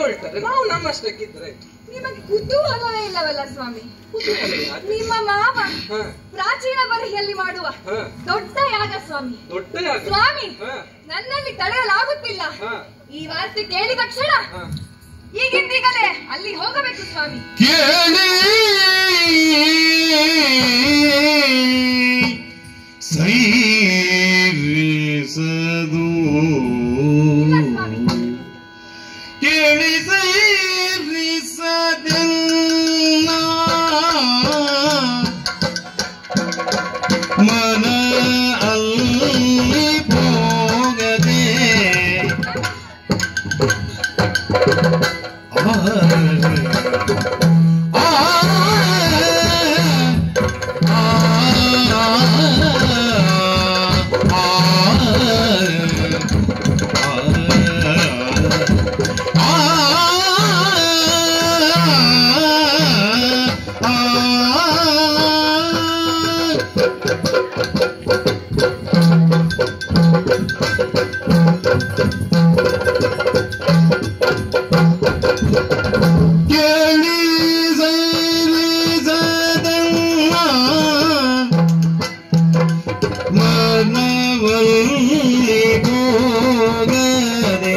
ಹೊರಡ್ತಾರೆ ನಾವು ನಮ್ಮಷ್ಟಕ್ಕಿದ್ರೆ ನಿಮಗೆ ಕುತೂಹಲವೇ ಇಲ್ಲವಲ್ಲ ಸ್ವಾಮಿ ಕುತೂಹಲ ಯಾಕೆ? ನಿಮ್ಮ ಮಾವ ಹ, ಪ್ರಾಚೀನ ಬರಹಿಯಲ್ಲಿ ಮಾಡುವ ಹ. ದೊಡ್ಡ ಯಾಗ ಸ್ವಾಮಿ ದೊಡ್ಡ ಯಾಗ. ಸ್ವಾಮಿ ಹ, ನನ್ನಲ್ಲಿ ತಡೆಯಲಾಗುತ್ತಿಲ್ಲ ಹ, ಈ ವಾರ್ತೆ ಕೇಳಿದ ತಕ್ಷಣ ಹ. ಈಗಿಂದೀಗಲೇ ಅಲ್ಲಿ ಹೋಗಬೇಕು ಸ್ವಾಮಿ ಕೇಳಿ ಸೈರಿಸದು ಇಲ್ಲ ಸ್ವಾಮಿ ಕೇಳಿ ಸೈರಿಸದೆನ್ನ ಮನ ಅಲ್ಲಿ ಹೋಗದೆ ಕೇಳಿ ಸೈರಿಸದನ್ನ ಮನವಲ್ಲಿ ಹೋಗದೆ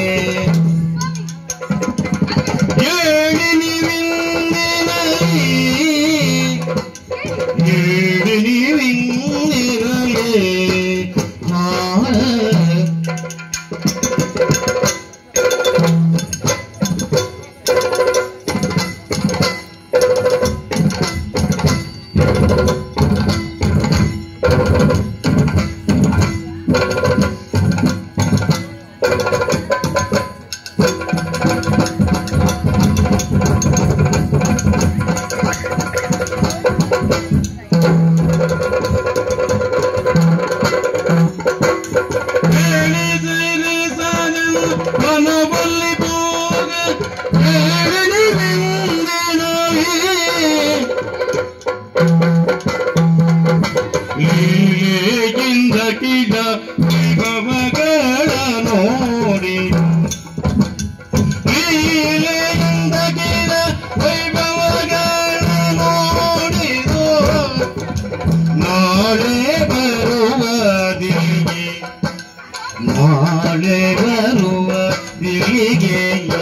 ಏಳಿ ನೀವಿಂದಿರಲಿ ಏಳಿ ನೀವಿಂದಿರಲಿ ಆ ಮನಬಲ್ಲಿ ಹೋಗ ಲೀಲೆಯಿಂದ ಕಿಡ ವೈಭವಗಳ ನೋಡಿ ಲೀಲೆಯಿಂದ ಕಿಡ ವೈಭವಗಳ ನೋಡಿದೋ ನಾಳೆ ಬರುವ ದಿಗೆ ನಾಳೆ ಬರುವ ದಿಗೆ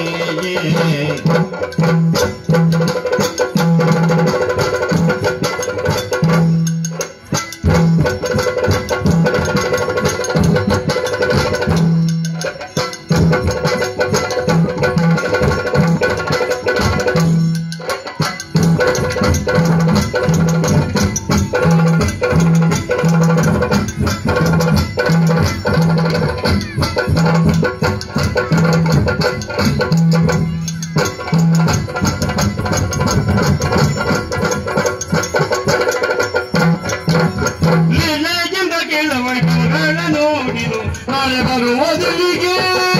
ಲೀಲೆಯಿಂದ ಕೇಳ ವೈಭವಗಳ ನೋಡಿರು ನಾಳೆ ಬರುವ ದಿಗೆ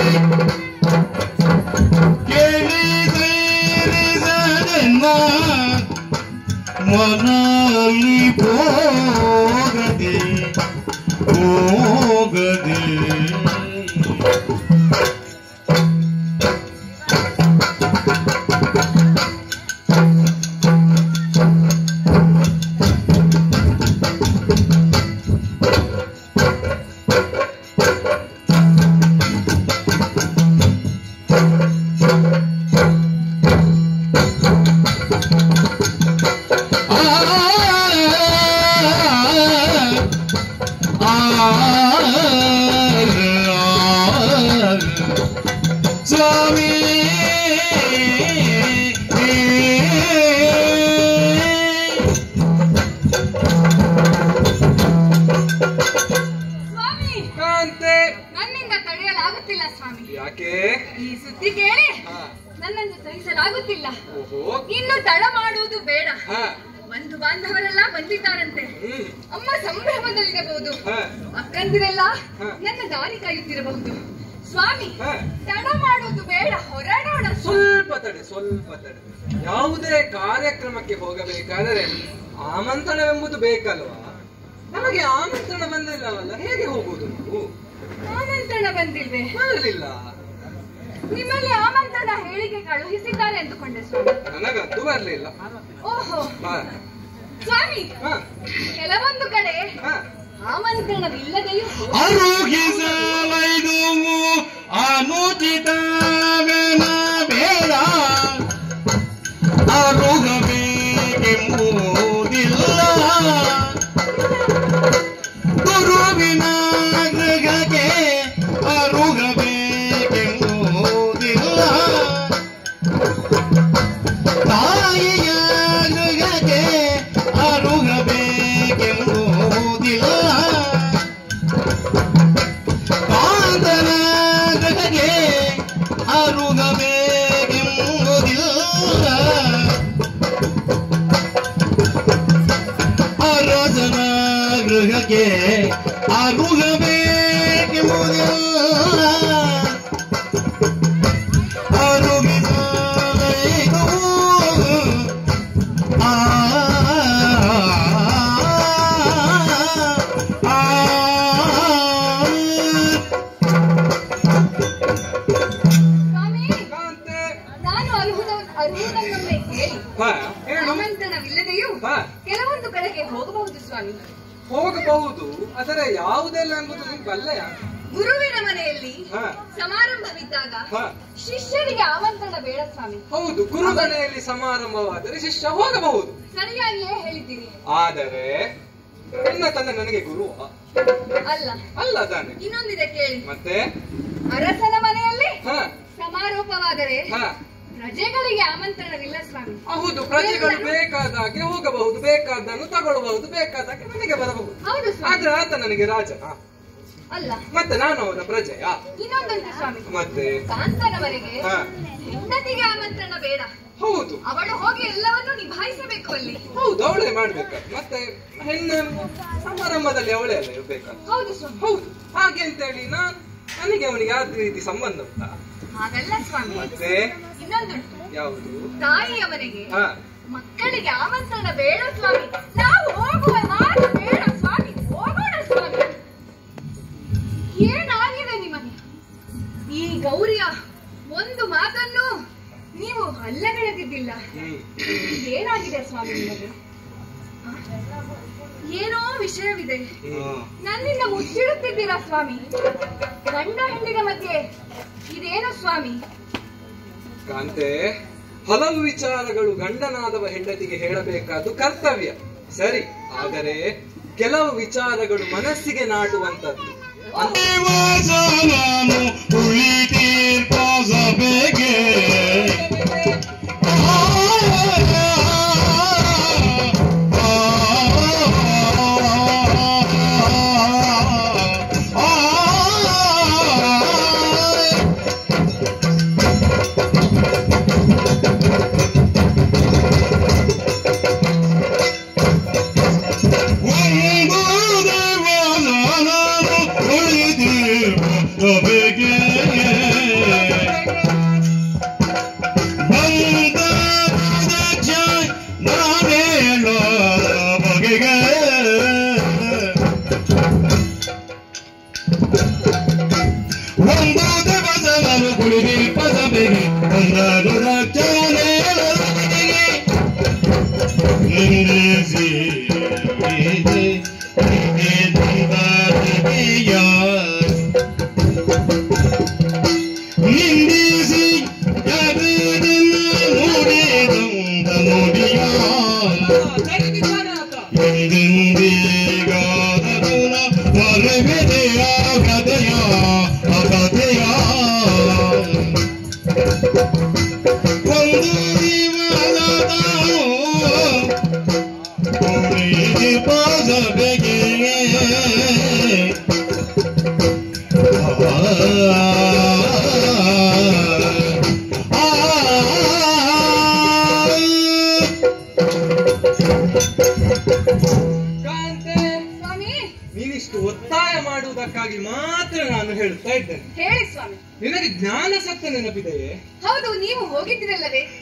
ಕೇಳಿ ಸೇರಿಸದೆನ್ನ ಮನಲ್ಲಿ ಹೋಗದೆ ಹೋಗದೆ ಸ್ವಾಮಿ ಸ್ವಾಮಿ ಕಾಂತೆ ನನ್ನಿಂದ ತಡೆಯಲಾಗುತ್ತಿಲ್ಲ ಸ್ವಾಮಿ ಯಾಕೆ ಈ ಸುದ್ದಿ ಕೇಳಿ ಹ, ನನ್ನನ್ನು ಸಹಿಸಲಾಗುತ್ತಿಲ್ಲ ಓಹೋ ಇನ್ನು ತಡ ಮಾಡುವುದು ಬೇಡ ಹ, ಬಂಧು ಬಾಂಧವರೆಲ್ಲ ಬಂದಿದ್ದಾರಂತೆ ಹ್ಮ್ ಅಮ್ಮ ಸಂಭ್ರಮದಲ್ಲಿರಬಹುದು ಹ, ಅಕ್ಕಂದಿರೆಲ್ಲ ಹ. ನನ್ನ ದಾರಿ ಕಾಯುತ್ತಿರಬಹುದು ಸ್ವಾಮಿ ಹ. ತಡ ಮಾಡುವುದು ಬೇಡ ಹೊರಡೋಣ ಸ್ವಾಮಿ. ಸ್ವಲ್ಪ ತಡೆ ಸ್ವಲ್ಪ ತಡೆ ಯಾವುದೇ ಕಾರ್ಯಕ್ರಮಕ್ಕೆ ಹೋಗಬೇಕಾದರೆ ಆಮಂತ್ರಣವೆಂಬುದು ಬೇಕಲ್ವಾ ನಮಗೆ ಆಮಂತ್ರಣ ಬಂದಿಲ್ಲವಲ್ಲ ಹೇಗೆ ಹೋಗುವುದು ನಾವು ಆಮಂತ್ರಣ ಬಂದಿಲ್ವೇ ಬರಲಿಲ್ಲ ನಿಮ್ಮಲ್ಲಿ ಆಮಂತ್ರಣ ಹೇಳಿಕೆ ಕಳುಹಿಸಿದ್ದಾರೆ ಎಂದುಕೊಂಡೆ ಸ್ವಾಮಿ ನನಗಂತೂ ಬರ್ಲಿಲ್ಲ ಓಹೋ ಹಾ ಸ್ವಾಮಿ ಹಾ ಕೆಲವೊಂದು ಕಡೆ ಹಾ ಆಮಂತ್ರಣವಿಲ್ಲದೆಯೂ ಅರುಗಿಸಲೈದು ಅನುಚಿತವೆನ ಬೇಡ ಅರುಗಬೇಕೆಂಬುದಿಲ್ಲ ಗುರುವಿನ ಗೃಹಕ್ಕೆ ಅರುಗಬೇಕೆಂಬುದಿಲ್ಲ ತಾಯಿಯ ಗೃಹಕ್ಕೆ ಅರುಗಬೇಕೆಂಬುದಿಲ್ಲ ಕಾಂತನ ಗೃಹಕ್ಕೆ ಅರುಗಬೇಕೆಂಬುದಿಲ್ಲ ಅರಸನ ಗೃಹಕ್ಕೆ ಅರುಗಬೇಕೆಂಬುದಿಲ್ಲ ಅರುಗಿಸಲೈದು ಆ ಆ ಸ್ವಾಮಿ ಕಾಂತೆ ನಾನು ಅರ್ಹುದ ಅರ್ಹುದನ್ನೊಮ್ಮೆ ಕೇಳಿ ಹಾ ಹೇಳು ಆಮಂತ್ರಣವಿಲ್ಲದೆಯೂ ಹಾ ಕೆಲವೊಂದು ಕಡೆಗೆ ಹೋಗಬಹುದು ಸ್ವಾಮಿ ಹೋಗಬಹುದು ಆದರೆ ಯಾವುದೆಲ್ಲ ಎಂಬುದು ನಿಮ್ಗೆ ಬಲ್ಲೆಯ ಗುರುವಿನ ಮನೆಯಲ್ಲಿ ಹಾ ಸಮಾರಂಭವಿದ್ದಾಗ ಹಾ ಶಿಷ್ಯರಿಗೆ ಆಮಂತ್ರಣ ಬೇಡ ಸ್ವಾಮಿ ಹೌದು ಗುರುಮನೆಯಲ್ಲಿ ಸಮಾರಂಭವಾದರೆ ಶಿಷ್ಯ ಹೋಗಬಹುದು ಸರಿಯಾಗಿಯೇ ಹೇಳಿದ್ದೀರಿ ಆದರೆ ನನ್ನ ತಂದೆ ನನಗೆ ಗುರು ಅಲ್ಲ ಅಲ್ಲ ತಾನೆ ಇನ್ನೊಂದಿದೆ ಕೇಳಿ ಮತ್ತೆ ಅರಸನ ಮನೆಯಲ್ಲಿ ಹಾ ಸಮಾರೋಪವಾದರೆ ಹಾ ಪ್ರಜೆಗಳಿಗೆ ಆಮಂತ್ರಣವಿಲ್ಲ ಸ್ವಾಮಿ ಹೌದು ಪ್ರಜೆಗಳು ಬೇಕಾದಾಗೆ ಹೋಗಬಹುದು ಬೇಕಾದ್ದನ್ನು ತಗೊಳ್ಳಬಹುದು ಬೇಕಾದಾಗೆ ಮನೆಗೆ ಬರಬಹುದು ಹೌದು ಸ್ವಾಮಿ ಆದ್ರೆ ಆತ ನನಗೆ ರಾಜ ಅಲ್ಲ ಮತ್ತೆ ನಾನು ಅವರ ಪ್ರಜೆಯ ಇನ್ನೊಂದುಂಟು ಸ್ವಾಮಿ ಮತ್ತೆ ಕಾಂತನ ಮನೆಗೆ ಹಾ ಹೆಂಡತಿಗೆ ಆಮಂತ್ರಣ ಬೇಡ ಹೌದು ಅವಳು ಹೋಗಿ ಎಲ್ಲವನ್ನೂ ನಿಭಾಯಿಸಬೇಕು ಅಲ್ಲಿ ಹೌದು ಅವಳೇ ಮಾಡ್ಬೇಕು ಮತ್ತೆ ಹೆಣ್ಣು ಸಮಾರಂಭದಲ್ಲಿ ಅವಳೇ ಅಲ್ಲ ಇರ್ಬೇಕಾದ್ರೆ ಹೌದು ಸ್ವಾಮಿ ಹೌದು ಹಾಗೆ ಅಂತೇಳಿ ನಾನ್ ನನಗೆ ಅವನಿಗೆ ಯಾವ ರೀತಿ ಸಂಬಂಧ ಉಂಟಾ ಹಾಗಲ್ಲ ಸ್ವಾಮಿ ಮತ್ತೆ ಇನ್ನೊಂದುಂಟು ಯಾವುದು ತಾಯಿಯ ಮನೆಗೆ ಹಾ ಮಕ್ಕಳಿಗೆ ಆಮಂತ್ರಣ ಬೇಡ ಸ್ವಾಮಿ ನಾವು ಹೋಗುವ ಮಾತು ಬೇಡ ಸ್ವಾಮಿ ಹೋಗೋಣ ಸ್ವಾಮಿ ಏನಾಗಿದೆ ನಿಮಗೆ ಈ ಗೌರಿಯ ಒಂದು ಮಾತನ್ನು ನೀವು ಅಲ್ಲಗಳೆದಿದ್ದಿಲ್ಲ ಹ್ಮ್ ಏನಾಗಿದೆ ಸ್ವಾಮಿ ನಿಮಗೆ ಆ? ಏನೋ ವಿಷಯವಿದೆ ಹ್ಮ್. ನನ್ನಿಂದ ಮುಚ್ಚಿಡುತ್ತಿದ್ದೀರಾ ಸ್ವಾಮಿ ಗಂಡ ಹೆಣ್ಣಿನ ಮಧ್ಯೆ ಇದೇನು ಸ್ವಾಮಿ ಕಾಂತೆ ಹಲವು ವಿಚಾರಗಳು ಗಂಡನಾದವ ಹೆಂಡತಿಗೆ ಹೇಳಬೇಕಾದ್ದು ಕರ್ತವ್ಯ ಸರಿ ಆದರೆ ಕೆಲವು ವಿಚಾರಗಳು ಮನಸ್ಸಿಗೆ ನಾಟುವಂತದ್ದು ಅಂತ ನಾನು ಉಳಿತೀರ್ಪಸಬೇಕೆ ಒಂದು ದಿವಸಗಳು ಕುಳಿದಿ ಪದವಿಗೆ ಒಂದಾರು ರಕ್ಷಣೆ ನಿಂದಿಸಿ ನಿಂದಿಸಿ ನುಡಿದಂತ ನುಡಿಯ ಎಂದೆಂದಿಗಾದರೂ ಮರವಿದೆಯ ಕಥೆಯ ಅಕಥೆಯ ಒಂದು ದಿವಸದನು ಕುಳಿದು ಪಾಸಬೆಗೆ ಕಾಂತೆ ಸ್ವಾಮಿ ನೀನಿಷ್ಟು ಒತ್ತಾಯ ಮಾಡುವುದಕ್ಕಾಗಿ ಮಾತ್ರ ನಾನು ಹೇಳುತ್ತಾ ಇದ್ದೇನೆ ಹೇಳಿ ಸ್ವಾಮಿ ನಿನಗೆ ಜ್ಞಾನ ಸತ್ತ ನೆನಪಿದೆಯೇ ಹೌದು ನೀವು ಹೋಗಿದ್ದಿರಲ್ಲವೇ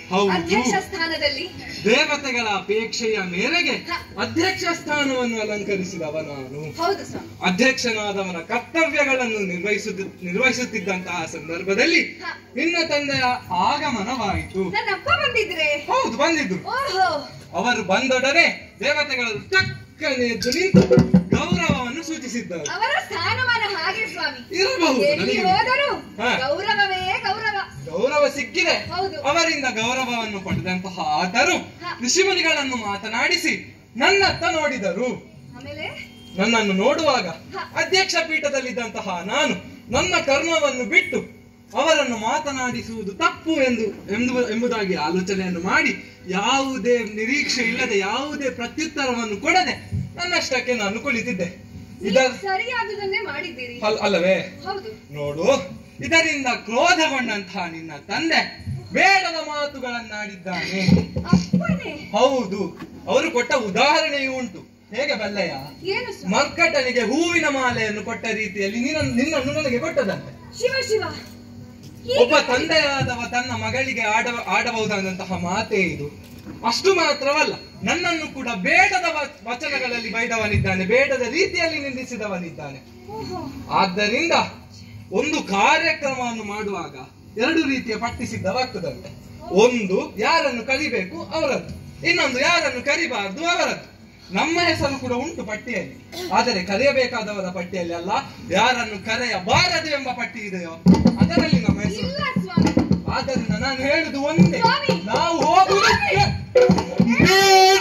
ಹೌದು. ಅಧ್ಯಕ್ಷ ಸ್ಥಾನದಲ್ಲಿ ದೇವತೆಗಳ ಅಪೇಕ್ಷೆಯ ಮೇರೆಗೆ ಅಧ್ಯಕ್ಷ ಸ್ಥಾನವನ್ನು ಅಲಂಕರಿಸಿದವ ನಾನು ಹೌದು ಸ್ವಾಮಿ ಅಧ್ಯಕ್ಷನಾದವನ ಕರ್ತವ್ಯಗಳನ್ನು ನಿರ್ವಹಿಸುತ್ತ ನಿರ್ವಹಿಸುತ್ತಿದ್ದಂತಹ ಸಂದರ್ಭದಲ್ಲಿ ಹ. ನಿನ್ನ ತಂದೆಯ ಆಗಮನವಾಯಿತು ನನ್ನ ಅಪ್ಪ ಬಂದಿದ್ರೆ ಹೌದು ಬಂದಿದ್ರು ಓಹೋ ಅವರು ಬಂದೊಡನೆ ದೇವತೆಗಳು ಚಕ್ಕನೆ ಎದ್ದು ನಿಂತು ಗೌರವವನ್ನು ಸೂಚಿಸಿದ್ದರು ಅವರ ಸ್ಥಾನಮಾನ ಹಾಗೆ ಸ್ವಾಮಿ ಇರಬಹುದು ಎಲ್ಲಿ ನನಗೆ ಹೋದರೂ ಹ. ಗೌರವವೇ ಗೌರವ ಗೌರವ ಸಿಕ್ಕಿದೆ ಹೌದು. ಅವರಿಂದ ಗೌರವವನ್ನು ಪಡೆದಂತಹ ಆತರು ಹ. ಋಷಿಮುನಿಗಳನ್ನು ಮಾತನಾಡಿಸಿ ನನ್ನತ್ತ ನೋಡಿದರು ಆಮೇಲೆ ನನ್ನನ್ನು ನೋಡುವಾಗ ಹ. ಅಧ್ಯಕ್ಷ ಪೀಠದಲ್ಲಿದ್ದಂತಹ ನಾನು ನನ್ನ ಕರ್ಮವನ್ನು ಬಿಟ್ಟು ಅವರನ್ನು ಮಾತನಾಡಿಸುವುದು ತಪ್ಪು ಎಂದು ಎಂದು- ಎಂಬುದಾಗಿ ಆಲೋಚನೆಯನ್ನು ಮಾಡಿ ಯಾವುದೇ ನಿರೀಕ್ಷೆ ಇಲ್ಲದೆ ಯಾವುದೇ ಪ್ರತ್ಯುತ್ತರವನ್ನು ಕೊಡದೆ ನನ್ನಷ್ಟಕ್ಕೆ ನಾನು ಕುಳಿತಿದ್ದೆ ಇದರ ನೀವು ಸರಿಯಾದುದನ್ನೇ ಮಾಡಿದ್ದೀರಿ ಅಲ್- ಅಲ್ಲವೇ ಹೌದು ನೋಡು ಇದರಿಂದ ಕ್ರೋಧಗೊಂಡಂತಹ ನಿನ್ನ ತಂದೆ ಬೇಡದ ಮಾತುಗಳನ್ನಾಡಿದ್ದಾನೆ ಅಪ್ಪನೇ ಹೌದು ಅವರು ಕೊಟ್ಟ ಉದಾಹರಣೆಯೂ ಉಂಟು ಹೇಗೆ ಬಲ್ಲೆಯ ಏನು ಸ್ವಾಮಿ ಮರ್ಕಟನಿಗೆ ಹೂವಿನ ಮಾಲೆಯನ್ನು ಕೊಟ್ಟ ರೀತಿಯಲ್ಲಿ ನಿನ್ನ ನಿನ್ನನ್ನು ನನಗೆ ಕೊಟ್ಟದಂತೆ ಶಿವ ಶಿವ ಒಬ್ಬ ತಂದೆಯಾದವ ತನ್ನ ಮಗಳಿಗೆ ಆಡ ಆಡಬಹುದಾದಂತಹ ಮಾತೇ ಇದು ಅಷ್ಟು ಮಾತ್ರವಲ್ಲ ನನ್ನನ್ನು ಕೂಡ ಬೇಡದ ವ- ವಚನಗಳಲ್ಲಿ ಬೈದವನಿದ್ದಾನೆ ಬೇಡದ ರೀತಿಯಲ್ಲಿ ನಿಂದಿಸಿದವನಿದ್ದಾನೆ ಓಹೋ ಆದ್ದರಿಂದ ಒಂದು ಕಾರ್ಯಕ್ರಮವನ್ನು ಮಾಡುವಾಗ ಎರಡು ರೀತಿಯ ಪಟ್ಟಿ ಸಿದ್ಧವಾಗ್ತದಂತೆ ಒಂದು ಯಾರನ್ನು ಕರಿಬೇಕು ಅವರದ್ದು ಇನ್ನೊಂದು ಯಾರನ್ನು ಕರಿಬಾರದು ಅವರದ್ದು ನಮ್ಮ ಹೆಸರು ಕೂಡ ಉಂಟು ಪಟ್ಟಿಯಲ್ಲಿ ಆದರೆ ಕರೆಯಬೇಕಾದವರ ಪಟ್ಟಿಯಲ್ಲಿ ಅಲ್ಲ ಯಾರನ್ನು ಕರೆಯಬಾರದು ಎಂಬ ಪಟ್ಟಿ ಇದೆಯೋ ಅದರಲ್ಲಿ ನಮ್ಮ ಹೆಸರು ಇಲ್ಲ ಸ್ವಾಮಿ ಆದ್ದರಿಂದ ನಾನು ಹೇಳುದು ಒಂದೇ ಸ್ವಾಮಿ! ನಾವು ಹೋಗುವುದಕ್ಕೆ ಬೇಡ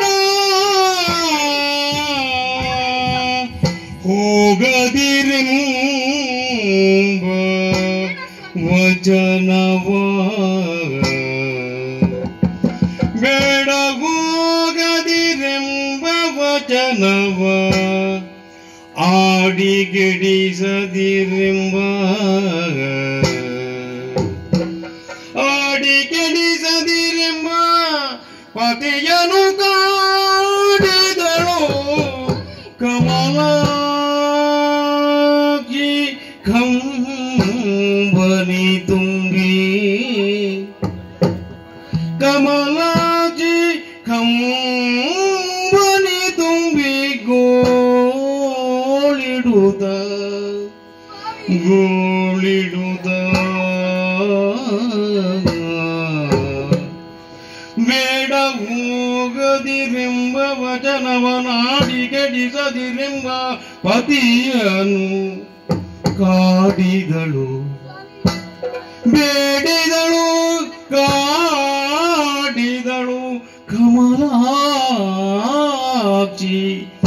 ಹೋಗದಿರೆಂಬ ವಚನವ ಬೇಡ ಹೋಗದಿರೆಂಬ ವಚನವ ಆಡಿಗೆಡಿಸದಿರೆಂಬ ಆಡಿ ಕೆಡಿಸದಿರೆಂಬ ಪತಿಯನು ಕಾಡಿದಳು ಕಮಲಾಗಿ ಕಂಬನಿ ತುಂಬಿ ಕಮಲಾಜಿ ಕಂಬನಿ ತುಂಬಿ ಗೋಳಿಡುತ್ತ ಗೋಳಿಡುತ್ತ ಬೇಡ ಹೋಗದಿರೆಂಬ ವಚನವನಾಡಿ ಕೆಡಿಸದಿರೆಂಬ ಪತಿಯನು ಕಾಡಿದಳು ಬೇಡಿದಳು ಕಾಡಿದಳು ಕಮಲಾಕ್ಷಿ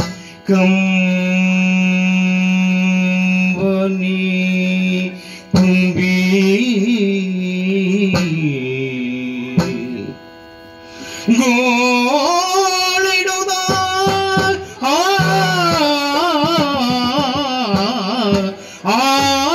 ಕಂಬನಿ ತುಂಬಿ ಗೋಳಿಡುದ ಆ ಆ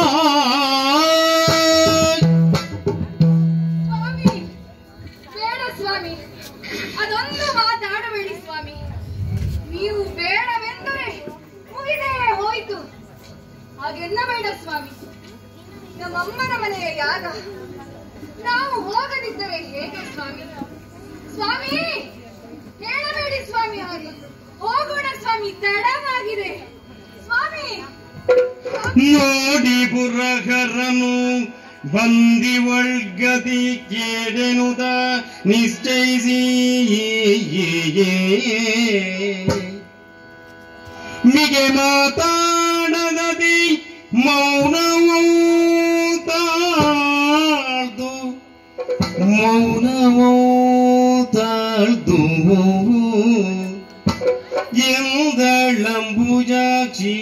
ಸ್ವಾಮಿ ಬೇಡ ಸ್ವಾಮಿ ಅದೊಂದು ಮಾತಾಡಬೇಡಿ ಸ್ವಾಮಿ ನೀವು ಬೇಡವೆಂದರೆ ಮುಗಿದೇ ಹೋಯ್ತು ಹಾಗೆನ್ನಬೇಡ ಸ್ವಾಮಿ ನಮ್ಮಮ್ಮನ ಮನೆಯ ಯಾಗ ನಾವು ಹೋಗದಿದ್ದರೆ ಹೇಗೆ ಸ್ವಾಮಿ ಸ್ವಾಮಿ ಹೇಳಬೇಡಿ ಸ್ವಾಮಿ ಹಾಗೆ ಹೋಗೋಣ ಸ್ವಾಮಿ ತಡವಾಗಿದೆ ಸ್ವಾಮಿ ನೋಡಿ ಪುರಕರನು ಬಂದಿವಳ್ಗದಿ ಕೇಡೆನುದ ನಿಶ್ಚಯಿಸಿ ಮಿಗೆ ಮಾತಾಡದಿ ಮೌನವೂ ತಾಳ್ದು ಮೌನವೂ ತಾಳ್ದು ಎಂದಳಂಬುಜಾಕ್ಷಿ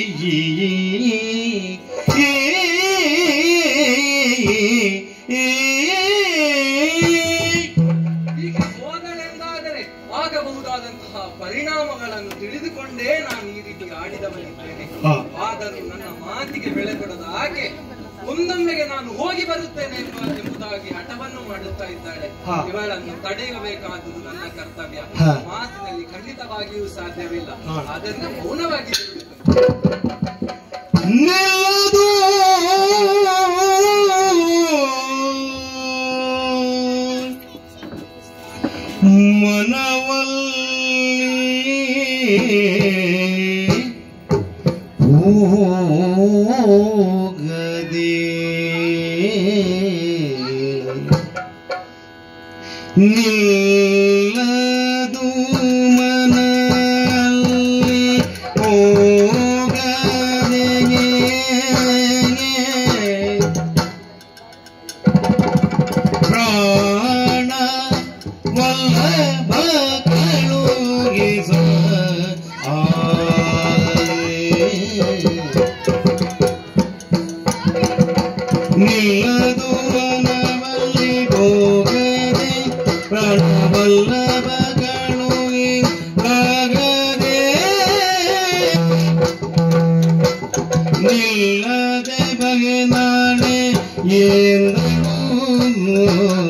ಹೀಗೆ ಹೋದಳೆಂದಾದರೆ ಆಗಬಹುದಾದಂತಹ ಪರಿಣಾಮಗಳನ್ನು ತಿಳಿದುಕೊಂಡೇ ನಾನು ಈ ರೀತಿ ಆಡಿದವನಿದ್ದೇನೆ ಹಾ. ಆದರೂ ನನ್ನ ಮಾತಿಗೆ ಬೆಲೆ ಕೊಡದ ಆಕೆ ಒಂದೊಮ್ಮೆಗೆ ನಾನು ಹೋಗಿ ಬರುತ್ತೇನೆ ಎಂಬ ಎಂಬುದಾಗಿ ಹಠವನ್ನು ಮಾಡುತ್ತಾ ಇದ್ದಾಳೆ ಹಾ. ಇವಳನ್ನು ತಡೆಯಬೇಕಾದುದು ನನ್ನ ಕರ್ತವ್ಯ ಹಾ. ಮಾತಿನಲ್ಲಿ ಖಂಡಿತವಾಗಿಯೂ ಸಾಧ್ಯವಿಲ್ಲ ಹಾ. ಆದ್ದರಿಂದ ಮೌನವಾಗಿ ಇರುತ್ತೇನೆ. ನಿಲ್ಲದು ಮನವಲ್ಲಿ ಹೋಗದೆ ನಿಲ್ಲದು ಮನಲ್ಲಿ ಹೋಗದೆ ಪ್ರಾಣ ವಲ್ಲಭ ಕಳುಗಿಸ ನಿಲ್ಲದು ವನವಲ್ಲಿ ಹೋಗದೆ ಪ್ರಾಣ ವಲ್ಲಭ ಕಳುಗಿಸಾಗದೆ ನಿಲ್ಲದೆ ಬಗೆ ನಾಳೆ ಎಂದನು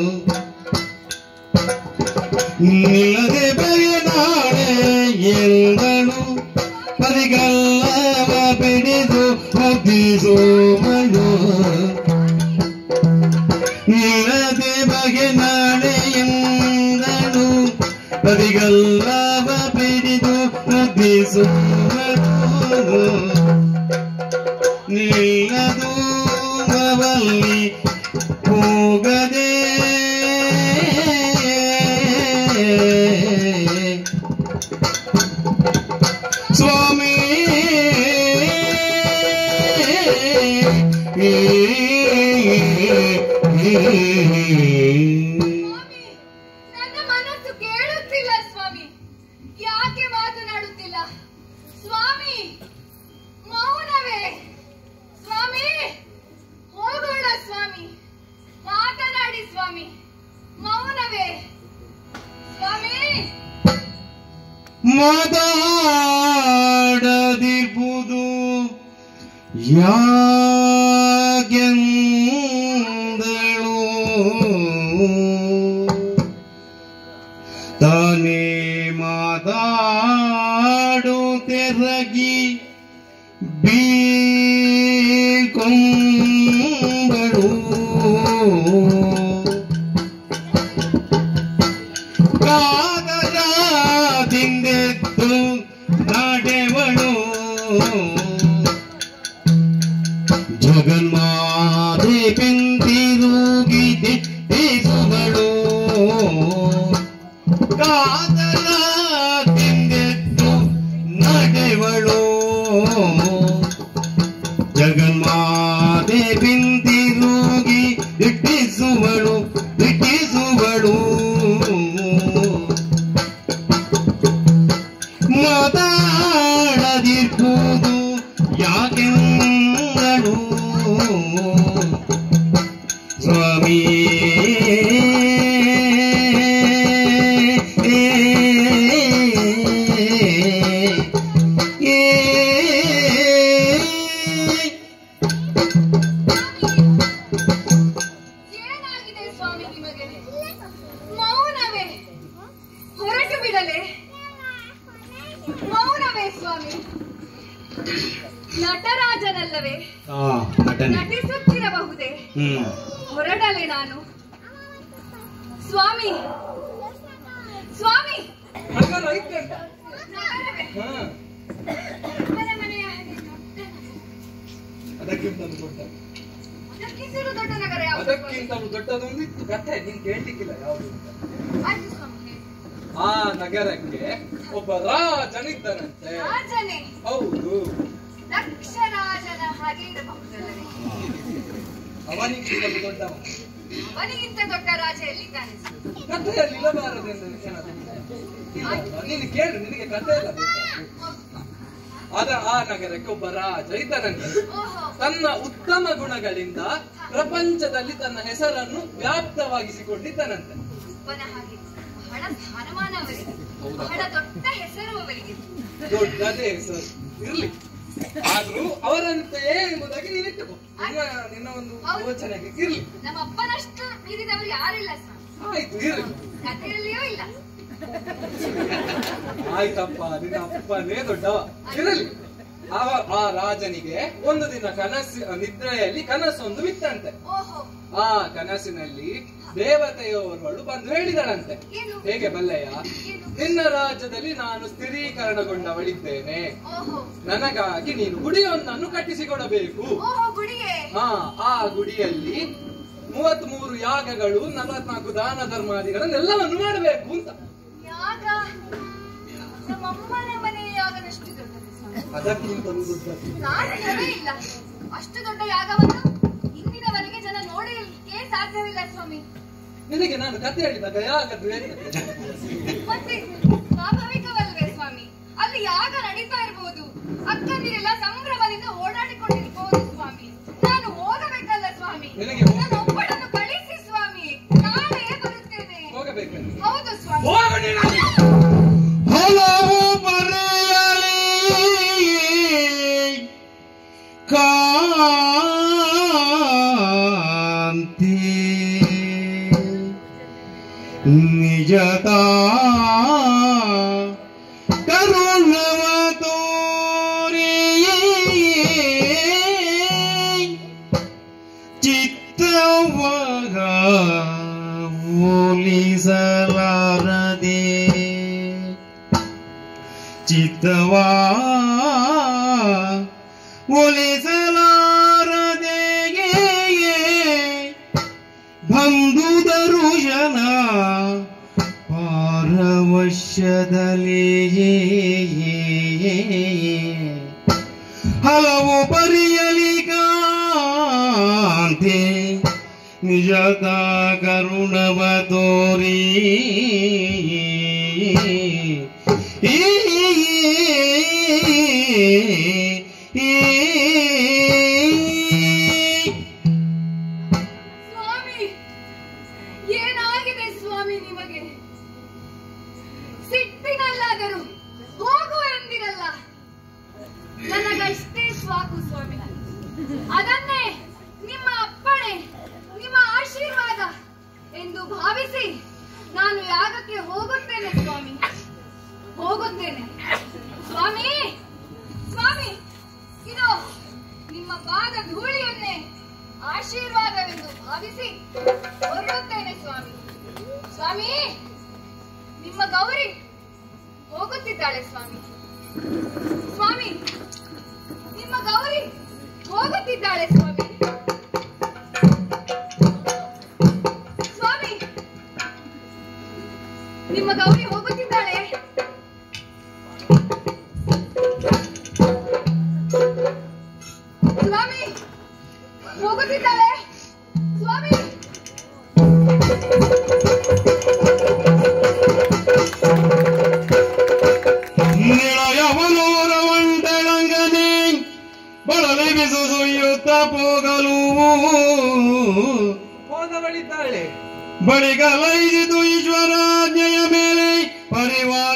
ನಿಲ್ಲದೆ ಬಗೆ ನಾಳೆ ಎಂದನು ಪರಿಗಲ್ಲವ ಬಿಡಿದು ಮುದ್ದಿಸುವನು ನಿಲ್ಲದೆ ಬಗೆ ನಾಳೆ ಎಂದನು ಪರಿಗಲ್ಲವ ಬಿಡಿದು ಮುದ್ದಿಸುವನು ನಿಲ್ಲದು ಅವಲ್ಲಿ ಹೋಗದೆ ಸ್ವಾಮಿ ಸ್ವಾಮಿ ನನ್ನ ಮನಸ್ಸು ಕೇಳುತ್ತಿಲ್ಲ ಸ್ವಾಮಿ ಯಾಕೆ ಮಾತನಾಡುತ್ತಿಲ್ಲ ಸ್ವಾಮಿ ಮೌನವೇ ಸ್ವಾಮಿ ಹೋಗೋಣ ಸ್ವಾಮಿ ಮಾತನಾಡಿ ಸ್ವಾಮಿ ಮೌನವೇ ಸ್ವಾಮಿ ಮಾತಾಡದಿರ್ಬೋದು ಯಾಗೆಂದಳು ತಾನೇ ಮಾತಾಡುತ್ತಿರಗಿ ಬೀಕೊಂಬಳು ಕಾದರಾದಿಂದೆದ್ದು ನಾಡೆವಳು ಜಗನ್ಮಾತೆ ಪಿಂತಿರುಗಿ ದಿಟ್ಟಿಸುವಳು ಕಾದರಾದಿಂದೆದ್ದು ನಡೆವಳು ಜಗನ್ಮಾತೆ ಬಿಂದಿರುಗಿ ದಿಟ್ಟಿಸುವಳು ದಿಟ್ಟಿಸುವಳು ಮಾತಾಡದಿರ್ಬೋದು ಯಾಕೆಂದಳು ಸ್ವಾಮಿ ಏನಾಗಿದೆ ಸ್ವಾಮಿ ನಿಮಗೆ ಮೌನವೇ ಹೊರಟು ಬಿಡಲೆ ಮೌನವೇ ಸ್ವಾಮಿ ನಟರಾಜನಲ್ಲವೇ ಆ ನಟನೆ ನಟಿಸುತ್ತಿರಬಹುದೇ ಹ್ಮ್ ಹೊರಡಲೆ ನಾನು ಸ್ವಾಮಿ ಸ್ವಾಮಿ ನಗರ ಐತಂತ ನಗರವೇ ಹಾ ಅಪ್ಪನ ಮನೆಯ ಹಾಗೆ ದೊಡ್ಡ ಅದಕ್ಕಿಂತಲೂ ದೊಡ್ಡ ಅದಕ್ಕಿಂತಲೂ ದೊಡ್ಡ ನಗರ ಯಾವುದು ಸ್ವಾಮಿ? ಅದಕ್ಕಿಂತಲೂ ದೊಡ್ಡದೊಂದು ಇತ್ತು ಕಥೆ ನೀನ್ ಕೇಳ್ಲಿಕ್ಕಿಲ್ಲ ಯಾವುದು ಅಂತ. ಆಯ್ತು ಸ್ವಾಮಿ ಹೇಳಿ. ಆ ನಗರಕ್ಕೆ ಒಬ್ಬ ರಾಜನಿದ್ದನಂತೆ ರಾಜನೇ ಹೌದು ದಕ್ಷ ರಾಜನ ಹಾಗೆ ಇರಬಹುದಲ್ಲವೇ ಅವನಿಗಿಂತಲೂ ದೊಡ್ಡವ ಅವನಿಗಿಂತ ದೊಡ್ಡ ರಾಜ ಎಲ್ಲಿದ್ದಾನೆ ಸ್ವಾಮಿ? ಕಥೆಯಲ್ಲಿ ಇಲ್ಲಬಾರದೆಂದು ಏನಾದ್ರು ಇಲ್ಲ ಅಲ್ವಾ? ನೀನು ಕೇಳು ನಿನಗೆ ಕಥೆ ಇಲ್ಲ ಬೇಕಾ? ಆದ ಆ ನಗರಕ್ಕೆ ಒಬ್ಬ ರಾಜ ಇದ್ದನಂತೆ ಓಹೋ ತನ್ನ ಉತ್ತಮ ಗುಣಗಳಿಂದ ಪ್ರಪಂಚದಲ್ಲಿ ತನ್ನ ಹೆಸರನ್ನು ವ್ಯಾಪ್ತವಾಗಿಸಿಕೊಂಡಿದ್ದನಂತೆ ಒಬ್ಬನ ಹಾಗೆ ಬಹಳ ಸ್ಥಾನಮಾನ ಅವರಿಗೆ ಹೌದಾ? ಬಹಳ ದೊಡ್ಡ ಹೆಸರು ಅವರಿಗೆ ದೊಡ್ಡದೇ ಹೆಸರು ಇರ್ಲಿ ಆದ್ರೂ ಅವರಂತೆಯೇ ಎಂಬುದಾಗಿ ನೀನಿಟ್ಟುಕೋ ನಿನ್ನ ನಿನ್ನ ಒಂದು ಹೌದು. ಯೋಚನೆಗೆ ಇರ್ಲಿ ನಮ್ಮ ಅಪ್ಪನಷ್ಟು ಮೀರಿದವರು ಯಾರಿಲ್ಲ ಸ್ವಾಮಿ ಆಯ್ತು ಇರ್ಲಿ ಕಥೆಯಲ್ಲಿಯೂ ಇಲ್ಲ ಆಯ್ತಪ್ಪ ನಿನ್ನ ಅಪ್ಪನೇ ದೊಡ್ಡವ ಇರಲಿ ಆ ಆ ರಾಜನಿಗೆ ಒಂದು ದಿನ ಕನಸು ನಿದ್ರೆಯಲ್ಲಿ ಕನಸೊಂದು ಬಿತ್ತಂತೆ ಓಹೋ ಆ ಕನಸಿನಲ್ಲಿ ದೇವತೆಯವರುಗಳು ಬಂದು ಹೇಳಿದಳಂತೆ ಏನು ಹೇಗೆ ಬಲ್ಲೆಯ ಏನು ನಿನ್ನ ರಾಜ್ಯದಲ್ಲಿ ನಾನು ಸ್ಥಿರೀಕರಣಗೊಂಡವಳಿದ್ದೇನೆ ಓಹೋ ನನಗಾಗಿ ನೀನು ಗುಡಿಯೊಂದನ್ನು ಕಟ್ಟಿಸಿಕೊಡಬೇಕು ಓಹೋ ಗುಡಿಯೇ ಹಾ ಆ ಗುಡಿಯಲ್ಲಿ ಮೂವತ್ತ್ ಮೂರು ಯಾಗಗಳು ನಲವತ್ನಾಲ್ಕು ದಾನ ಧರ್ಮಾದಿಗಳನ್ನೆಲ್ಲವನ್ನು ಮಾಡಬೇಕು ಅಂತ ಯಾಗ ನಮ್ಮಮ್ಮನ ಮನೆ ಯಾಗದಷ್ಟು ದೊಡ್ಡದು ಸ್ವಾಮಿ. ಅದಕ್ಕಿಂತ ದೊಡ್ಡದು. ಸಾಧ್ಯವೇ ಇಲ್ಲ ಅಷ್ಟು ದೊಡ್ಡ ಯಾಗವನ್ನು ಇಂದಿನವರೆಗೆ ಜನ ನೋಡಲಿಕ್ಕೆ ಸಾಧ್ಯವಿಲ್ಲ ಸ್ವಾಮಿ ನಿನಗೆ ನಾನು ಕತೆ ಹೇಳಿದಾಗ ಯಾಗದ್ದು ಮತ್ತೆ ಸ್ವಾಭಾವಿಕವಲ್ವೇ ಸ್ವಾಮಿ ಅಲ್ಲಿ ಯಾಗ ನಡೀತಾ ಇರ್ಬೋದು ಅಕ್ಕಂದಿರೆಲ್ಲ ಸಂಭ್ರಮದಿಂದ ಓಡಾಡಿಕೊಂಡಿರ್ಬೋದು ಸ್ವಾಮಿ ನಾನು ಹೋಗಬೇಕಲ್ಲ ಸ್ವಾಮಿ ನಿನಗೆ ಹೋಗ- ನಾನು ಒಬ್ಬಳನ್ನು ಕಳಿಸಿ ಸ್ವಾಮಿ ನಾಳೆ ಬರುತ್ತೇನೆ ಹೋಗಬೇಕಂತೆ ಹೌದು ಸ್ವಾಮಿ ಹೋಗು ನೀನು. ಹಲವು ಬರೆಯಲಿ ಕಾಂತಿ ನಿಜದ ಕರುಣವ ತೋರಿ ಚಿತ್ತವಾಗ ಒಲಿಸಲಾರದೆ ಚಿತ್ತವಾ ಒಲಿಸಲಾರದೆಗೆ ಬಂದುದರು ಜನ ಪಾರವಶ್ಯದಲ್ಲಿ ಹಲವು ಬರಿಯಲಿ ಕಾಂತಿ ನಿಜದ ಕರುಣವ ತೋರಿ ಈ ಸ್ವಾಮಿ ಏನಾಗಿದೆ ಸ್ವಾಮಿ ನಿಮಗೆ ಸಿಟ್ಟಿನಲ್ಲಾದರೂ ಹೋಗು ಎಂದಿರಲ್ಲ ನನಗಷ್ಟೇ ಸಾಕು ಸ್ವಾಮಿ ಅದನ್ನೇ ನಿಮ್ಮ ಅಪ್ಪಣೆ ನಿಮ್ಮ ಆಶೀರ್ವಾದ ಎಂದು ಭಾವಿಸಿ ನಾನು ಯಾಗಕ್ಕೆ ಹೋಗುತ್ತೇನೆ ಸ್ವಾಮಿ ಹೋಗುತ್ತೇನೆ ಸ್ವಾಮಿ ಸ್ವಾಮಿ ಇದು ನಿಮ್ಮ ಪಾದ ಧೂಳಿಯನ್ನೇ ಆಶೀರ್ವಾದವೆಂದು ಭಾವಿಸಿ ಹೊರಡುತ್ತೇನೆ ಸ್ವಾಮಿ ಸ್ವಾಮಿ ನಿಮ್ಮ ಗೌರಿ ಹೋಗುತ್ತಿದ್ದಾಳೆ ಸ್ವಾಮಿ ಸ್ವಾಮಿ ನಿಮ್ಮ ಗೌರಿ ಹೋಗುತ್ತಿದ್ದಾಳೆ ಸ್ವಾಮಿ ಸ್ವಾಮಿ ನಿಮ್ಮ ಗೌರಿ ಹೋಗುತ್ತಿದ್ದಾಳೆ ಸ್ವಾಮಿ ಹೋಗುತ್ತಿದ್ದಾಳೆ ಸ್ವಾಮಿ ನಿಳಯವನೂರ ಒಂಟೆಳಂಗನೆ ಬಳಲಿ ಬಿಸು ಸುಯ್ಯುತ್ತ ಹೋಗಲು ಹೋದವಳಿದ್ದಾಳೆ ಬಳಿಗಲೈದಿತು ಈಶ್ವರಾಜ್ಞೆಯ ಮೇಲೆ ಪರಿವಾರ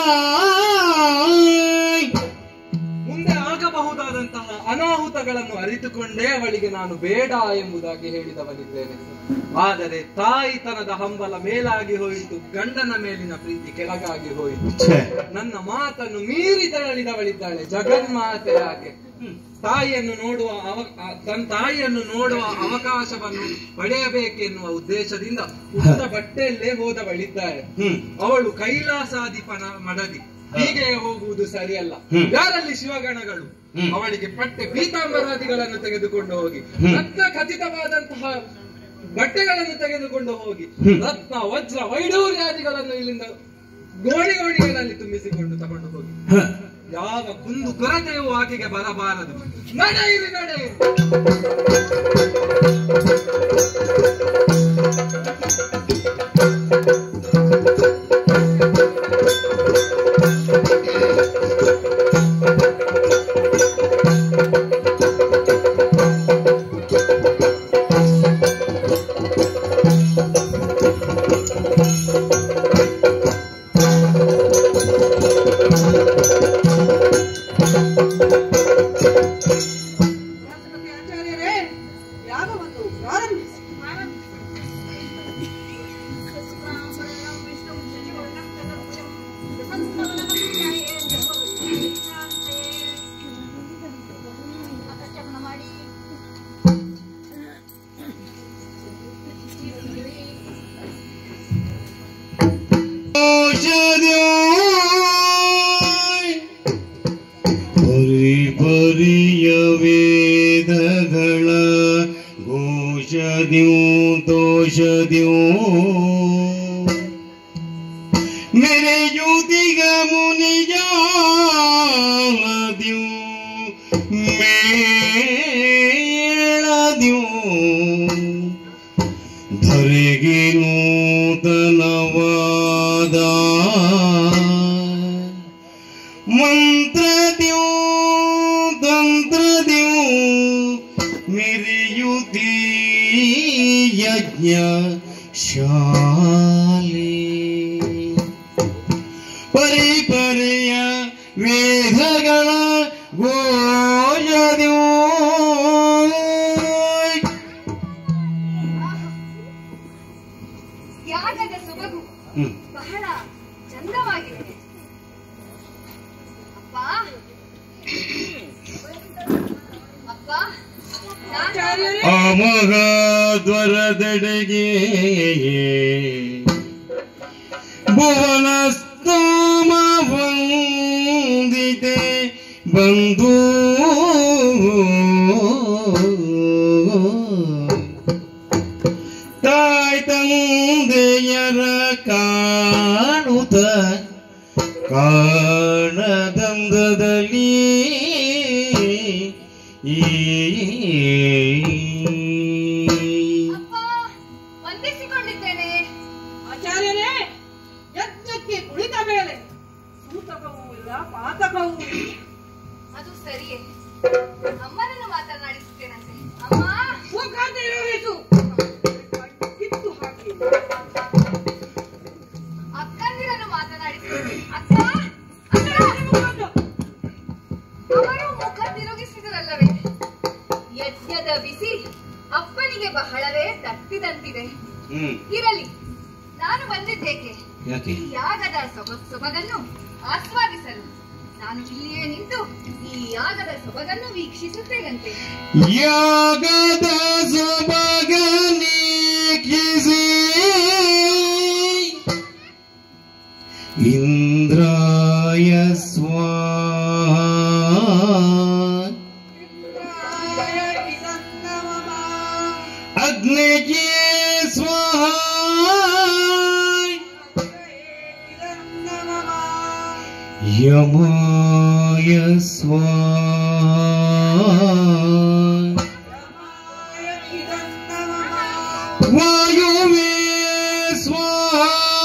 ಮುಂದೆ ಆಗಬಹುದಾದಂತಹ ಅನಾಹುತಗಳನ್ನು ಅರಿತುಕೊಂಡೇ ಅವಳಿಗೆ ನಾನು ಬೇಡ ಎಂಬುದಾಗಿ ಹೇಳಿದವನಿದ್ದೇನೆ ಆದರೆ ತಾಯಿತನದ ಹಂಬಲ ಮೇಲಾಗಿ ಹೋಯಿತು ಗಂಡನ ಮೇಲಿನ ಪ್ರೀತಿ ಕೆಳಗಾಗಿ ಹೋಯಿತು ಛೆ, ನನ್ನ ಮಾತನ್ನು ಮೀರಿ ತೆರಳಿದವಳಿದ್ದಾಳೆ ಜಗನ್ಮಾತೆಯಾಗೆ ತಾಯಿಯನ್ನು ನೋಡುವ ಅವ ಆ- ತನ್ನ ತಾಯಿಯನ್ನು ನೋಡುವ ಅವಕಾಶವನ್ನು ಪಡೆಯಬೇಕೆನ್ನುವ ಉದ್ದೇಶದಿಂದ ಉತ್ತ ಬಟ್ಟೆಯಲ್ಲೇ ಹೋದವಳಿದ್ದಾಳೆ ಹ್ಮ್ ಅವಳು ಕೈಲಾಸಾಧಿಪನ ಮಡದಿ ಹೀಗೆ ಹೋಗುವುದು ಸರಿಯಲ್ಲ ಹ್ಮ್. ಯಾರಲ್ಲಿ ಶಿವಗಣಗಳು ಹ್ಮ್. ಅವಳಿಗೆ ಪಟ್ಟೆ ಪೀತಾಂಬರಾದಿಗಳನ್ನು ತೆಗೆದುಕೊಂಡು ಹೋಗಿ ಹ್ಮ್. ರತ್ನ ಖಚಿತವಾದಂತಹ ಬಟ್ಟೆಗಳನ್ನು ತೆಗೆದುಕೊಂಡು ಹೋಗಿ ಹ್ಮ್. ರತ್ನ ವಜ್ರ ವೈಡೂರ್ಯಾದಿಗಳನ್ನು ಇಲ್ಲಿಂದ ಗೋಣಿ ಗೋಣಿಗಳಲ್ಲಿ ತುಂಬಿಸಿಕೊಂಡು ತಗೊಂಡು ಹೋಗಿ ಹ. ಯಾವ ಕುಂದು ಕೊರತೆಯೂ ಆಕೆಗೆ ಬರಬಾರದು ನಡೆಯಿರಿ ನಡೆಯಿರಿ ಆಚಾರ್ಯರೇ ಯಾಗವನ್ನು ಪ್ರಾರಂಭಿಸಿ ಘೋಷದ್ಯೋ ಪರಿ ಪರಿಯ ವೇದಗಳ ಘೋಷದ್ಯೋ ದೋಷದ್ಯೋ ಮೆರೆಯುತಿಗ ಮುನಿಜಾಲದ್ಯೋ ಮೇಳದ್ಯೋ ಧರೆಗೆ ನೂತನವಾದ ಮಂತ್ರದ್ಯೋ ತಂತ್ರದ್ಯೋ ಮೆರೆಯುತಿ ಯಜ್ಞ ಶಾಲೆ ಪರಿಪರೆಯ ವೇದಗಳ ಗೋಯದ್ಯೋ ಯಾಗದ ಸೊಬಗು ಹ್ಮ್. ಬಹಳ ಚಂದವಾಗಿದೆ ಅಪ್ಪ ಅಪ್ಪ ನಾನು ಆಚಾರ್ಯರೇ ಅಮಗ ದ್ವರದೆಡೆಗೆ ಭುವನ ಸ್ತೋಮ ವಂದಿತೆ ಬಂಧು ತಾಯ್ ತಂದೆಯರ ಕಾಣುತ್ತ ಕಾಣದಂದದಲ್ಲಿ ಅಪ್ಪ ವಂದಿಸಿಕೊಂಡಿದ್ದೇನೆ ಆಚಾರ್ಯರೇ ಯಜ್ಞಕ್ಕೆ ಕುಳಿತ ಮೇಲೆ ಸೂತಕವೂ ಇಲ್ಲ ಪಾತಕವೂ ಇಲ್ಲ ಅದು ಸರಿಯೇ ಅಮ್ಮನನ್ನು ಮಾತನಾಡಿಸುತ್ತೇನಂತೆ ಅಮ್ಮ ಮುಖ ತಿರುಗಿಸು ಕಿತ್ತು ಹಾಕಿ ಅಕ್ಕಂದಿರನ್ನು ಮಾತನಾಡಿಸುತ್ತೇನೆ ಅಕ್ಕ ಅಕ್ಕ ಅವರು ಮುಖ ತಿರುಗಿಸಿದರಲ್ಲವೇ ಯಜ್ಞದ ಬಿಸಿ ಅಪ್ಪನಿಗೆ ಬಹಳವೇ ತಟ್ಟಿದಂತಿದೆ ಹ್ಮ್ ಇರಲಿ ನಾನು ಬಂದಿದ್ದೇಕೆ ಯಾಕೆ ಈ ಯಾಗದ ಸೊಬ ಸೊಬಗನ್ನು ಆಸ್ವಾದಿಸಲು ನಾನು ಇಲ್ಲಿಯೇ ನಿಂತು ಈ ಯಾಗದ ಸೊಬಗನ್ನು ವೀಕ್ಷಿಸುತ್ತೇನಂತೆ ಯಾಗದ ಸೊಬಗ ನೀಕ್ಷಿಸಿ ಇಂದ್ರಾಯ ಸ್ವಾಹ ಇಂದ್ರಾಯ ಇದನ್ನಮಮ. ಅಗ್ನಿಗೆ ಸ್ವಾಹ ಇದನ್ನಮಮ. ಯಮಾಯ ಸ್ವಾಹ ಯಮಾಯ ಇದನ್ನಮಮ. ವಾಯುವೇ ಸ್ವಾಹ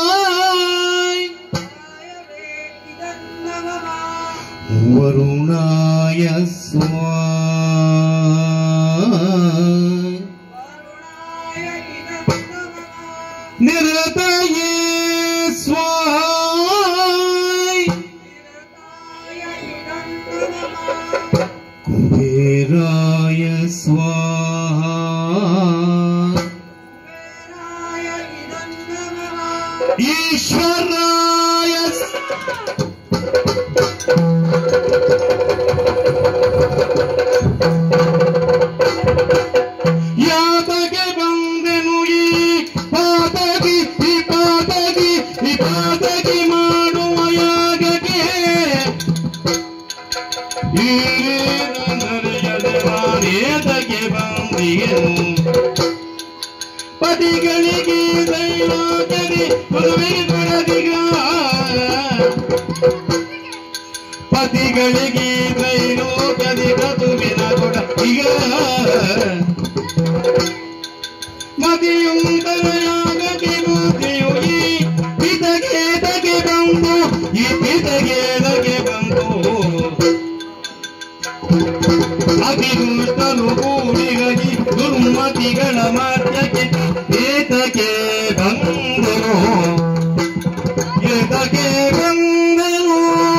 ವಾಯವೇ ಇದನ್ನಮಮ. ವರುಣಾಯ ಸ್ವಾಹ ವರುಣಾಯ ಇದನ್ನಮಮ. ನಿರತಯೇ ಸ್ವಾಹ ನಿರತಾಯ ಇದನ್ನಮಮ. ಕುಬೇರಾಯ ಸ್ವಾಹ ಕುಬೇರಾಯ ಇದನ್ನಮಮ. ಈಶ್ವರಾಯ ಯಾತಗೆ ಬಂದೆನು ಈ ಪಾತಗಿ ಈ ಪಾತಗಿ ಈ ಪಾತಗಿ ಮಾಡುವ ಯಾಗಕ್ಕೆ ಈ ನಡೆಯದೆ ನಾನೇತಗೆ ಬಂದಿಯನು ಪತಿಗಳಿಗೆ ದೈವಾಚರಿ ಮದುವೆ ಕೊಡದಿಗ ಪತಿಗಳಿಗೆ ದೈಲೋಕದಿ ಕದುವಿನ ಕೊಡ ಈಗ ಮದಿಯುಂದರಯಾಗಕ್ಕೆ ಬುದ್ಧಿಯು ಈ ಪಿತಗೇದಗೆ ಬಂದು ಈ ಪಿತಗೇದಗೆ ಬಂದು ಅತಿದುಷ್ಟನು ಕೂಡಿಗಾಗಿ ದುರ್ಮತಿಗಳ ಮಧ್ಯಕ್ಕೆ ಏತಕ್ಕೆ ಬಂದರು ಏತಕ್ಕೆ ಬಂದರು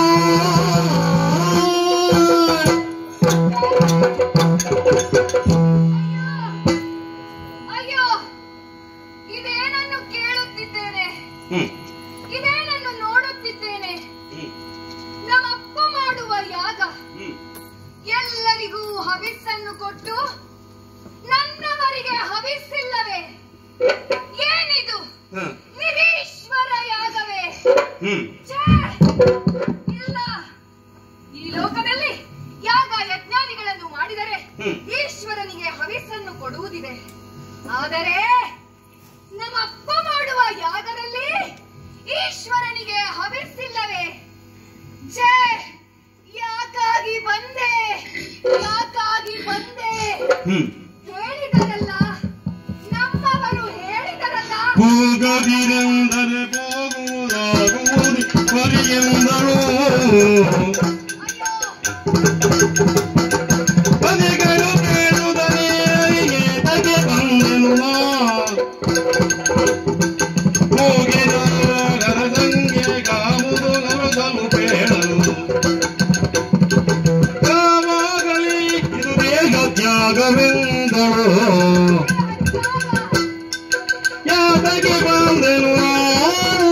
ಅಯ್ಯೋ ಇದೇನನ್ನು ಕೇಳುತ್ತಿದ್ದೇನೆ ಹ್ಮ್ ಇದೇನನ್ನು ನೋಡುತ್ತಿದ್ದೇನೆ ಹ್ಮ್ ನಮ್ಮಪ್ಪ ಮಾಡುವ ಯಾಗ ಹ್ಮ್ ಎಲ್ಲರಿಗೂ ಹವಿಸ್ಸನ್ನು ಕೊಟ್ಟು ನನ್ನವರಿಗೆ ಹವಿಸ್ಸಿಲ್ಲವೇ ಏನಿದು ಹ. ನಿರೀಶ್ವರ ಯಾಗವೇ ಹ್ಮ್ ಛೇ! ಇಲ್ಲ ಈ ಲೋಕದಲ್ಲಿ ಯಾಗ ಯಜ್ಞಾದಿಗಳನ್ನು ಮಾಡಿದರೆ ಹ್ಮ್. ಈಶ್ವರನಿಗೆ ಹವಿಸ್ಸನ್ನು ಕೊಡುವುದಿದೆ ಆದರೆ ನಮ್ಮಪ್ಪ ಮಾಡುವ ಯಾಗದಲ್ಲಿ ಈಶ್ವರನಿಗೆ ಹವಿಸ್ಸಿಲ್ಲವೇ ಛೇ ಯಾಕಾಗಿ ಬಂದೆ ಯಾಕಾಗಿ ಬಂದೆ ಹ್ಮ್ ಹೇಳಿದರಲ್ಲ ನಮ್ಮವರು ಹೇಳಿದರಲ್ಲ ಹೋಗದಿರೆಂದರೆ ಹೋಗುವುದಾಗುವುದು ಕೊರಿಯೆಂದಳು ಅಯ್ಯೋ ಪದಿಗಳು ಕೇಳುವುದರಿಗೆ ತಗೆ ಬಂದೆನು ನಾ. ಹೋಗಿದ ಗರದಂಗೆ ಗಾವುದು ಗರದಲು ಬೇಡಲು ಯಾವಾಗಲೇ ಇದು ದೇಹ ತ್ಯಾಗವೆಂದಳು ಯಾತಗೆ ಬಂದೆನು ನಾನು?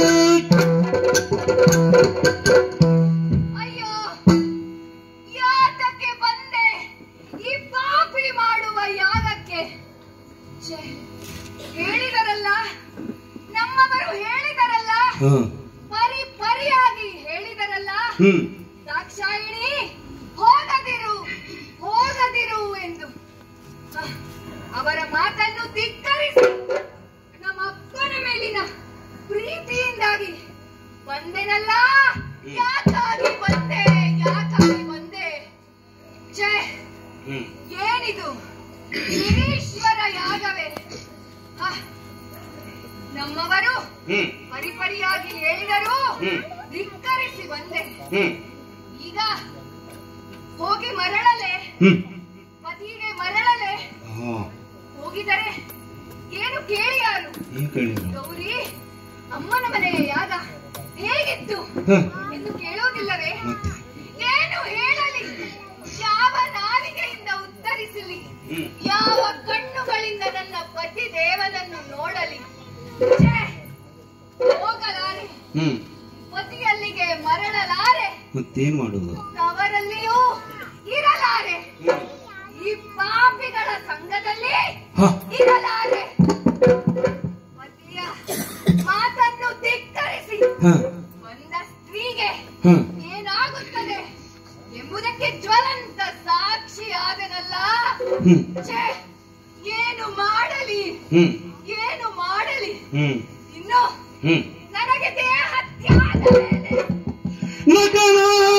ಅಯ್ಯೋ ಯಾತಕ್ಕೆ ಬಂದೆ ಈ ಪಾಪಿ ಮಾಡುವ ಯಾಗಕ್ಕೆ ಛೆ, ಹೇಳಿದರಲ್ಲ ನಮ್ಮವರು ಹೇಳಿದರಲ್ಲ ಹ್ಮ್ ಪರಿ ಪರಿಯಾಗಿ ಹೇಳಿದರಲ್ಲ ಹ್ಮ್ ದಾಕ್ಷಾಯಿಣಿ ಹೋಗದಿರು ಹೋಗದಿರು ಎಂದು ಹ, ಅವರ ಮಾತನ್ನು ಧಿಕ್ಕರಿಸಿ ನಮ್ಮ ಅಪ್ಪನ ಮೇಲಿನ ಪ್ರೀತಿಯಿಂದಾಗಿ ಬಂದೆನಲ್ಲ ಯಾಕಾಗಿ ಬಂದೆ ಯಾಕಾಗಿ ಬಂದೆ ಛೇ ಹ್ಮ್ ಏನಿದು ಗಿರೀಶ್ವರ ಯಾಗವೇ ಹ, ನಮ್ಮವರು ಹ್ಮ್ ಪರಿಪರಿಯಾಗಿ ಹೇಳಿದರು ಹ್ಮ್. ಧಿಕ್ಕರಿಸಿ ಬಂದೆ ಹ್ಮ್ ಈಗ ಹೋಗಿ ಮರಳಲೆ ಹ್ಮ್ ಪತಿಗೆ ಮರಳಲೆ ಹಾ ಹೋಗಿದರೆ ಏನು ಕೇಳಿ ಯಾರು ಏನ್ ಕೇಳಿದ್ರು ಗೌರಿ ಅಮ್ಮನ ಮನೆಯ ಯಾಗ ಹೇಗಿತ್ತು ಹ. ಎಂದು ಕೇಳುವುದಿಲ್ಲವೇ ಮತ್ತೆ ಏನು ಹೇಳಲಿ ಯಾವ ನಾಲಿಗೆಯಿಂದ ಉತ್ತರಿಸಲಿ ಹ್ಮ್ ಯಾವ ಕಣ್ಣುಗಳಿಂದ ನನ್ನ ಪತಿ ದೇವನನ್ನು ನೋಡಲಿ ಛೇ, ಹೋಗಲಾರೆ ಹ್ಮ್ ಪತಿಯಲ್ಲಿಗೆ ಮರಳಲಾರೆ ಮತ್ತೇನ್ ಮಾಡುದು ಅವರಲ್ಲಿಯೂ ಇರಲಾರೆ ಈ ಪಾಪಿಗಳ ಸಂಘದಲ್ಲಿ ಹ. ಇರಲಾರೆ ಪತಿಯ ಮಾತನ್ನು ಧಿಕ್ಕರಿಸಿ ಹ ಬಂದ ಸ್ತ್ರೀಗೆ ಹ ಏನಾಗುತ್ತದೆ ಎಂಬುದಕ್ಕೆ ಜ್ವಲಂತ ಸಾಕ್ಷಿ ಆದನಲ್ಲ ಹ್ಮ್ ಛೇ, ಏನು ಮಾಡಲಿ ಹ್ಮ್ ಏನು ಮಾಡಲಿ ಹ್ಮ್ ಇನ್ನು ಹ್ಮ್ ನನಗೆ ದೇಹ ತ್ಯಾಗ ಮೇಲೆ ನಕಲ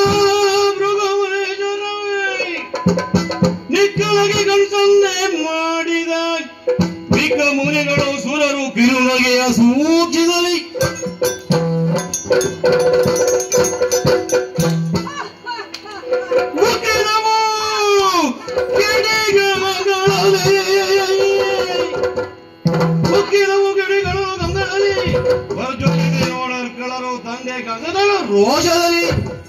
ಮೃಗವೇಶ್ವರವೇ ನಿಕ್ಕಲಗೆ ಕಣ್ಸನ್ನೆ ಮಾಡಿದ ಬಿಕ್ಕ ಮುನಿಗಳು ಸುರರು ಕಿರುನಗೆಯ ಸೂಚಿಸಲಿ ಮುಖಿನವು ಗಿಡಿಗ ಮಗಳೇ ಮುಖಿನವು ಗಿಡಿಗಳು ಗಂಗದಲ್ಲಿ ವರ್ಜೊಂದಿಗೆ ನೋಡರ್ಗಳರು ತಂದೆ ಗಂಗದಳು ರೋಷದಲ್ಲಿ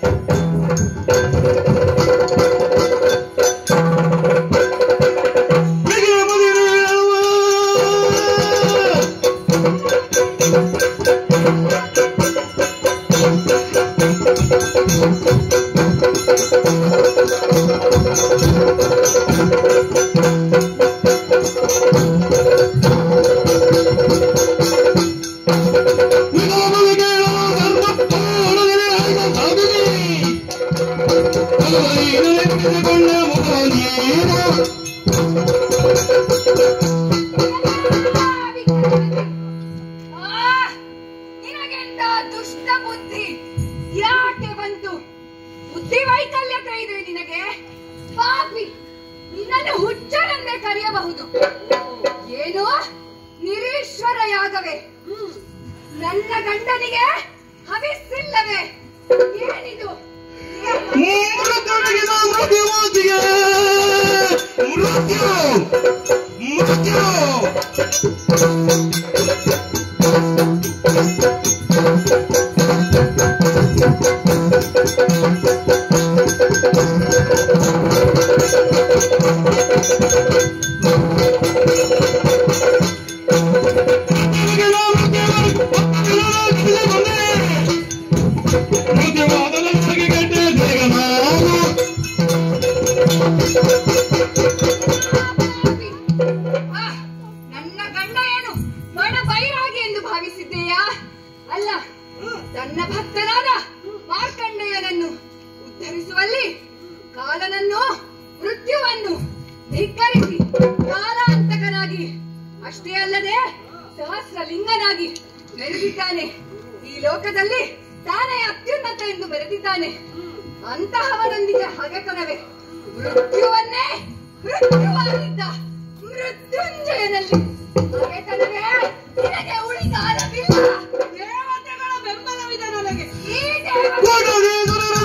ಬಿಗಿಯ ಮದಿರು ಹೇಳುವ. ಆ, ನಿನಗೆಂತ ದುಷ್ಟ ಬುದ್ಧಿ ಯಾಕೆ ಬಂತು ಬುದ್ಧಿ ವೈಕಲ್ಯತೆ ಇದೆ ನಿನಗೆ ಪಾಪಿ ನಿನ್ನನ್ನು ಹುಚ್ಚರೆಂದೇ ಕರೆಯಬಹುದು ಏನು ನಿರೀಶ್ವರ ಯಾಗವೇ ನನ್ನ ಗಂಡನಿಗೆ ಹವಿಸ್ಸಿಲ್ಲವೇ ಏನಿದು ಏನು? ಮೃತ್ಯು ಮೃತ್ಯು ಮೃತ್ಯುವಾದ ಲಕ್ಷಗೆ ಗಂಟೆ ಜಗನ್ನಾಥ ಪಾಪಿ. ಆ, ನನ್ನ ಗಂಡ ಏನು ಬಡ ಬೈರಾಗಿ ಎಂದು ಭಾವಿಸಿದ್ದೀಯಾ ಅಲ್ಲ ತನ್ನ ಭಕ್ತನಾದ ಮಾರ್ಕಂಡೇಯನನ್ನು ಉದ್ಧರಿಸುವಲ್ಲಿ ಕಾಲನನ್ನು ಮೃತ್ಯುವನ್ನು ಧಿಕ್ಕರಿಸಿ ಕಾಲಾಂತಕನಾಗಿ ಅಷ್ಟೇ ಅಲ್ಲದೆ ಸಹಸ್ರಲಿಂಗನಾಗಿ ಮೆರೆದಿದ್ದಾನೆ ಈ ಲೋಕದಲ್ಲಿ ತಾನೇ ಅತ್ಯುನ್ನತ ಎಂದು ಮೆರೆದಿದ್ದಾನೆ ಅಂತಹವನೊಂದಿಗೆ ಹಗೆತನವೇ ಮೃತ್ಯುವನ್ನೇ ಮೃತ್ಯುವಾಗಿದ್ದ ಮೃತ್ಯುಂಜಯನಲ್ಲಿ ಹಗೆತನವೇ ನಿನಗೆ ಉಳಿಗಾಲವಿಲ್ಲ ದೇವತೆಗಳ ಬೆಂಬಲವಿದೆ ನನಗೆ ಈ ದೇವ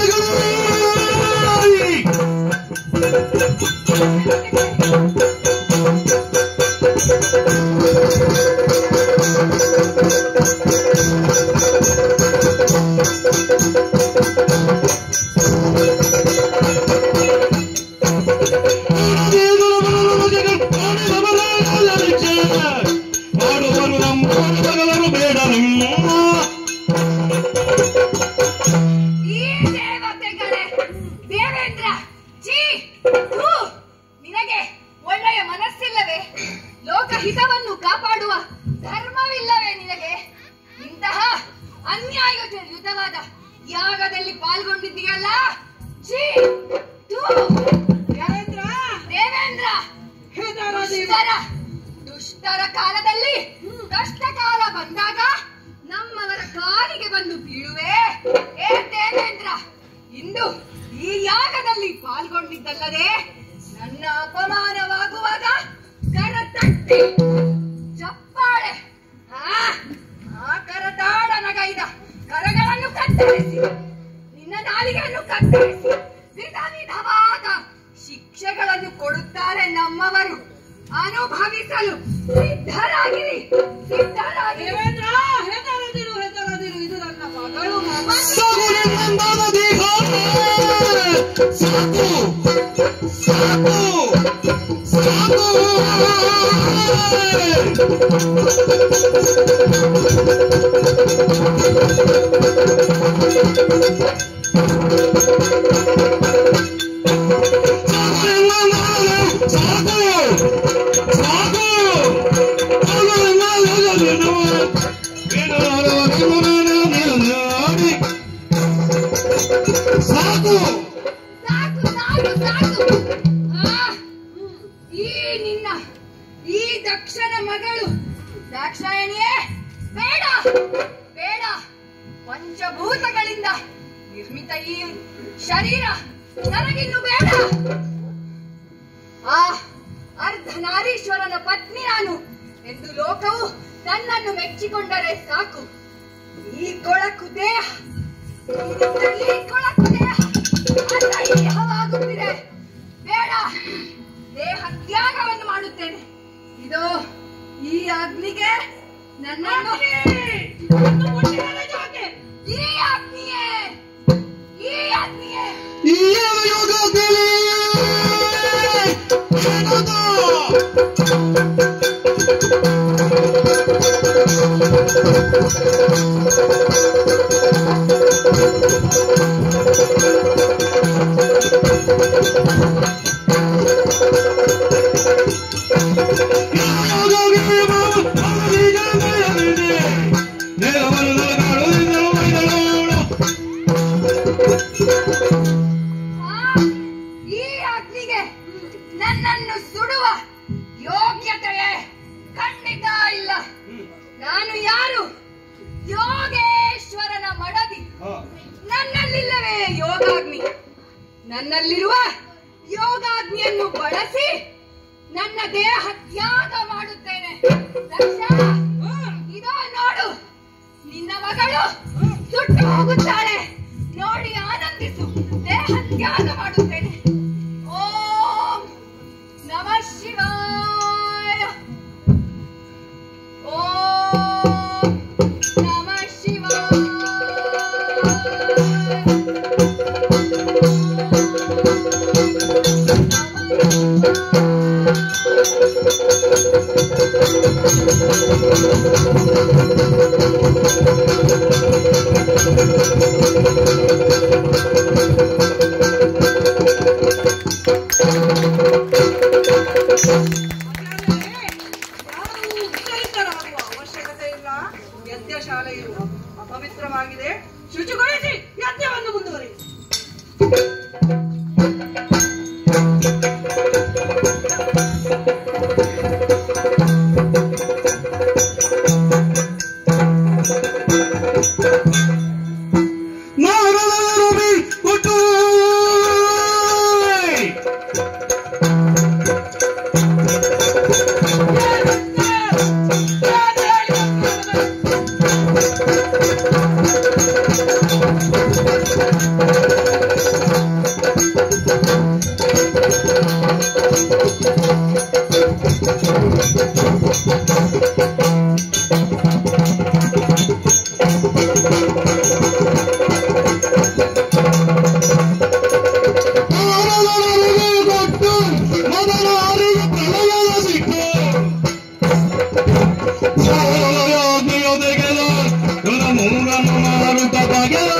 ಈ ದೇವತೆಗಳೇ ದೇವೇಂದ್ರ ಛೀ ಥು, ನಿನಗೆ ಒಳ್ಳೆಯ ಮನಸ್ಸಿಲ್ಲವೇ ಲೋಕಹಿತವನ್ನು ಕಾಪಾಡುವ ಧರ್ಮವಿಲ್ಲವೇ ನಿನಗೆ ಇಂತಹ ಅನ್ಯಾಯಯುತವಾದ ಯಾಗದಲ್ಲಿ ಪಾಲ್ಗೊಂಡಿದ್ದೀಯಲ್ಲ ಛೀ ಥು, ದೇವೇಂದ್ರ ದೇವೇಂದ್ರ ಹೆದರದಿರು. ದುಷ್ಟರ ದುಷ್ಟರ ಕಾಲದಲ್ಲಿ ಕಷ್ಟ ಕಾಲ ಬಂದಾಗ ನಮ್ಮವರ ಕಾಲಿಗೆ ಬಂದು ಬೀಳುವೆ ಏ ದೇವೇಂದ್ರ ಇಂದು ಈ ಯಾಗದಲ್ಲಿ ಪಾಲ್ಗೊಂಡಿದ್ದಲ್ಲದೆ ನನ್ನ ಅಪಮಾನವಾಗುವಾಗ ಕರತಟ್ಟಿ ಚಪ್ಪಾಳೆ ಆ, ಆ ಕರತಾಡ ನಗೈದ ಕರಗಳನ್ನು ಕತ್ತರಿಸಿ ನಿನ್ನ ನಾಲಿಗೆಯನ್ನು ಕತ್ತರಿಸಿ ವಿಧ ವಿಧವಾದ ಶಿಕ್ಷೆಗಳನ್ನು ಕೊಡುತ್ತಾರೆ ನಮ್ಮವರು ಅನುಭವಿಸಲು ಸಿದ್ಧರಾಗಿರಿ ಸಿದ್ಧರಾಗಿರಿ ದೇವೇಂದ್ರ ಹೆದರದಿರು ಹೆದರದಿರು ಇದು ನನ್ನ ಮಗಳು ಸಾಕು ಸಾಕು ಸಾಕು ಸಾಕು ಸಾಕು ಸಾಕು ಸಾಕು ಆ, ಈ ನಿನ್ನ ಈ ದಕ್ಷನ ಮಗಳು ದಾಕ್ಷಾಯಣಿಯೇ ಬೇಡ ಬೇಡ ಪಂಚಭೂತಗಳಿಂದ ನಿರ್ಮಿತ ಈ ಶರೀರ ನನಗಿನ್ನು ಬೇಡ ಆ ಅರ್ಧನಾರೀಶ್ವರನ ಪತ್ನಿ ನಾನು ಎಂದು ಲೋಕವು ನನ್ನನ್ನು ಮೆಚ್ಚಿಕೊಂಡರೆ ಸಾಕು ಈ ಕೊಳಕು ದೇಹ ಈ ಕೊಳಕು ದೇಹ ಅಸಹ್ಯವಾಗುತ್ತಿದೆ ಬೇಡ ದೇಹ ತ್ಯಾಗವನ್ನು ಮಾಡುತ್ತೇನೆ ಇದು ಈ ಅಗ್ನಿಗೆ ನನ್ನನ್ನು ಈ ಅಗ್ನಿಯೇ ಈ ಅಗ್ನಿಯೇ ಆ, ಈ ಅಗ್ನಿಗೆ ನನ್ನನ್ನು ಸುಡುವ ಯೋಗ್ಯತೆಯೇ ಖಂಡಿತ ಇಲ್ಲ ನಾನು ಯಾರು ಯೋಗೇಶ್ವರನ ಮಡದಿ ನನ್ನಲ್ಲಿಲ್ಲವೇ ಯೋಗಾಗ್ನಿ ನನ್ನಲ್ಲಿರುವ ಯೋಗಾಗ್ನಿಯನ್ನು ಬಳಸಿ ನನ್ನ ದೇಹ ತ್ಯಾಗ ಮಾಡುತ್ತೇನೆ ದಕ್ಷ, ಇದೋ ನೋಡು ನಿನ್ನ ಮಗಳು ಸುಟ್ಟು ಹೋಗುತ್ತಾಳೆ ನೋಡಿ ಆನಂದಿಸು ದೇಹ ತ್ಯಾಗ ಮಾಡುತ್ತೇನೆ ಓಂ ನಮ ಶಿವಾಯ ಓಂ ನಮ ಶಿವಾಯ ಿ ತೊಳೆಯುವ ಅಪವಿತ್ರವಾಗಿದೆ ಶುಚಿಗೊಳಿಸಿ ಯಜ್ಞವನ್ನು ಮುಂದುವರಿಸಿ ನಾರದರುಮಿ ಕೊಟ್ಟು ನಾರದರುಮಿ ಕೊಟ್ಟು ಮೊದಲ ಅರಿವು ಪ್ರಳಯದ ಸಿಟ್ಟು ಸಾಯೋದೆಗೆದ ನನ್ನ ಮೂರನ್ನು ಮಾರುತ್ತ ಬಗೆದ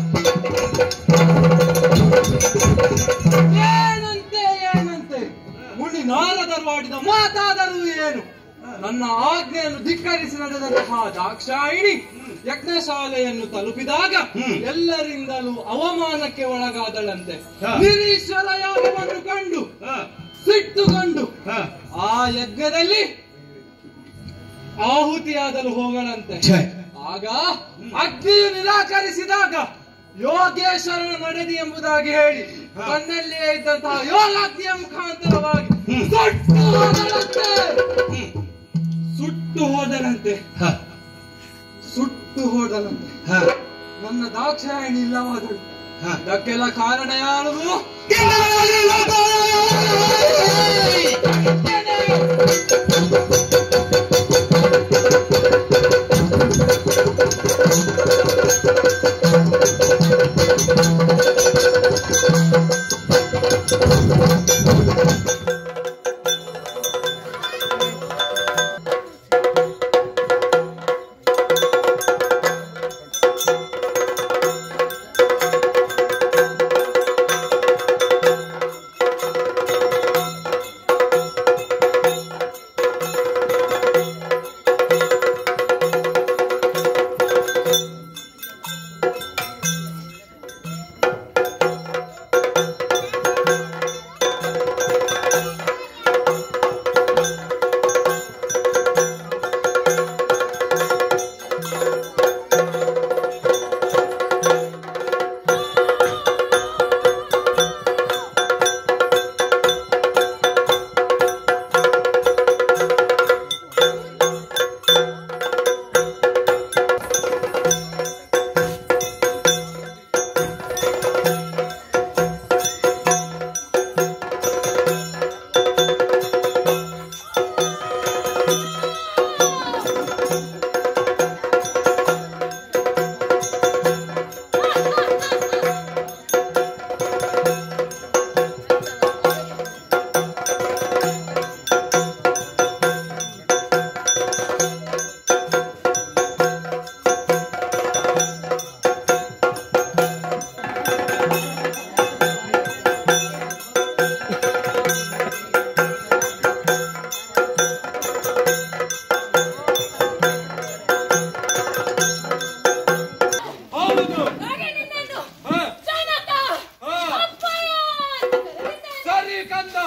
ಏನಂತೆ ಏನಂತೆ ಮುನಿ ನಾರದರು ಆಡಿದ ಮಾತಾದರೂ ಏನು ನನ್ನ ಆಜ್ಞೆಯನ್ನು ಧಿಕ್ಕರಿಸಿ ನಡೆದಂತಹ ದಾಕ್ಷಾಯಿಣಿ ಯಜ್ಞಶಾಲೆಯನ್ನು ತಲುಪಿದಾಗ ಹ್ಮ್. ಎಲ್ಲರಿಂದಲೂ ಅವಮಾನಕ್ಕೆ ಒಳಗಾದಳಂತೆ ಹ. ನಿರೀಶ್ವರ ಯಾಗವನ್ನು ಕಂಡು ಸಿಟ್ಟುಕೊಂಡು ಹ. ಆ ಯಜ್ಞದಲ್ಲಿ ಆಹುತಿಯಾದಲು ಹೋಗಳಂತೆ ಛೆ. ಆಗ ಅಗ್ನಿಯು ನಿರಾಕರಿಸಿದಾಗ ಯೋಗೇಶ್ವರನ ನಡೆದಿ ಎಂಬುದಾಗಿ ಹೇಳಿ ತನ್ನಲ್ಲಿಯೇ ಇದ್ದಂತಹ ಯೋಗಾಗ್ನಿಯ ಮುಖಾಂತರವಾಗಿ ಹ್ಮ್. ಸುಟ್ಟು ಹೋದಳಂತೆ ಸುಟ್ಟು ಹೋದಳಂತೆ ಹ. ಸುಟ್ಟು ಹೋದಳಂತೆ ಹ. ನನ್ನ ದಾಕ್ಷಾಯಣಿ ಇಲ್ಲವಾದಳು ಹ. ಅದಕ್ಕೆಲ್ಲ ಕಾರಣ ಯಾರು ಹೌದು ಹ. ಹ. ಸರಿ ಕಂದ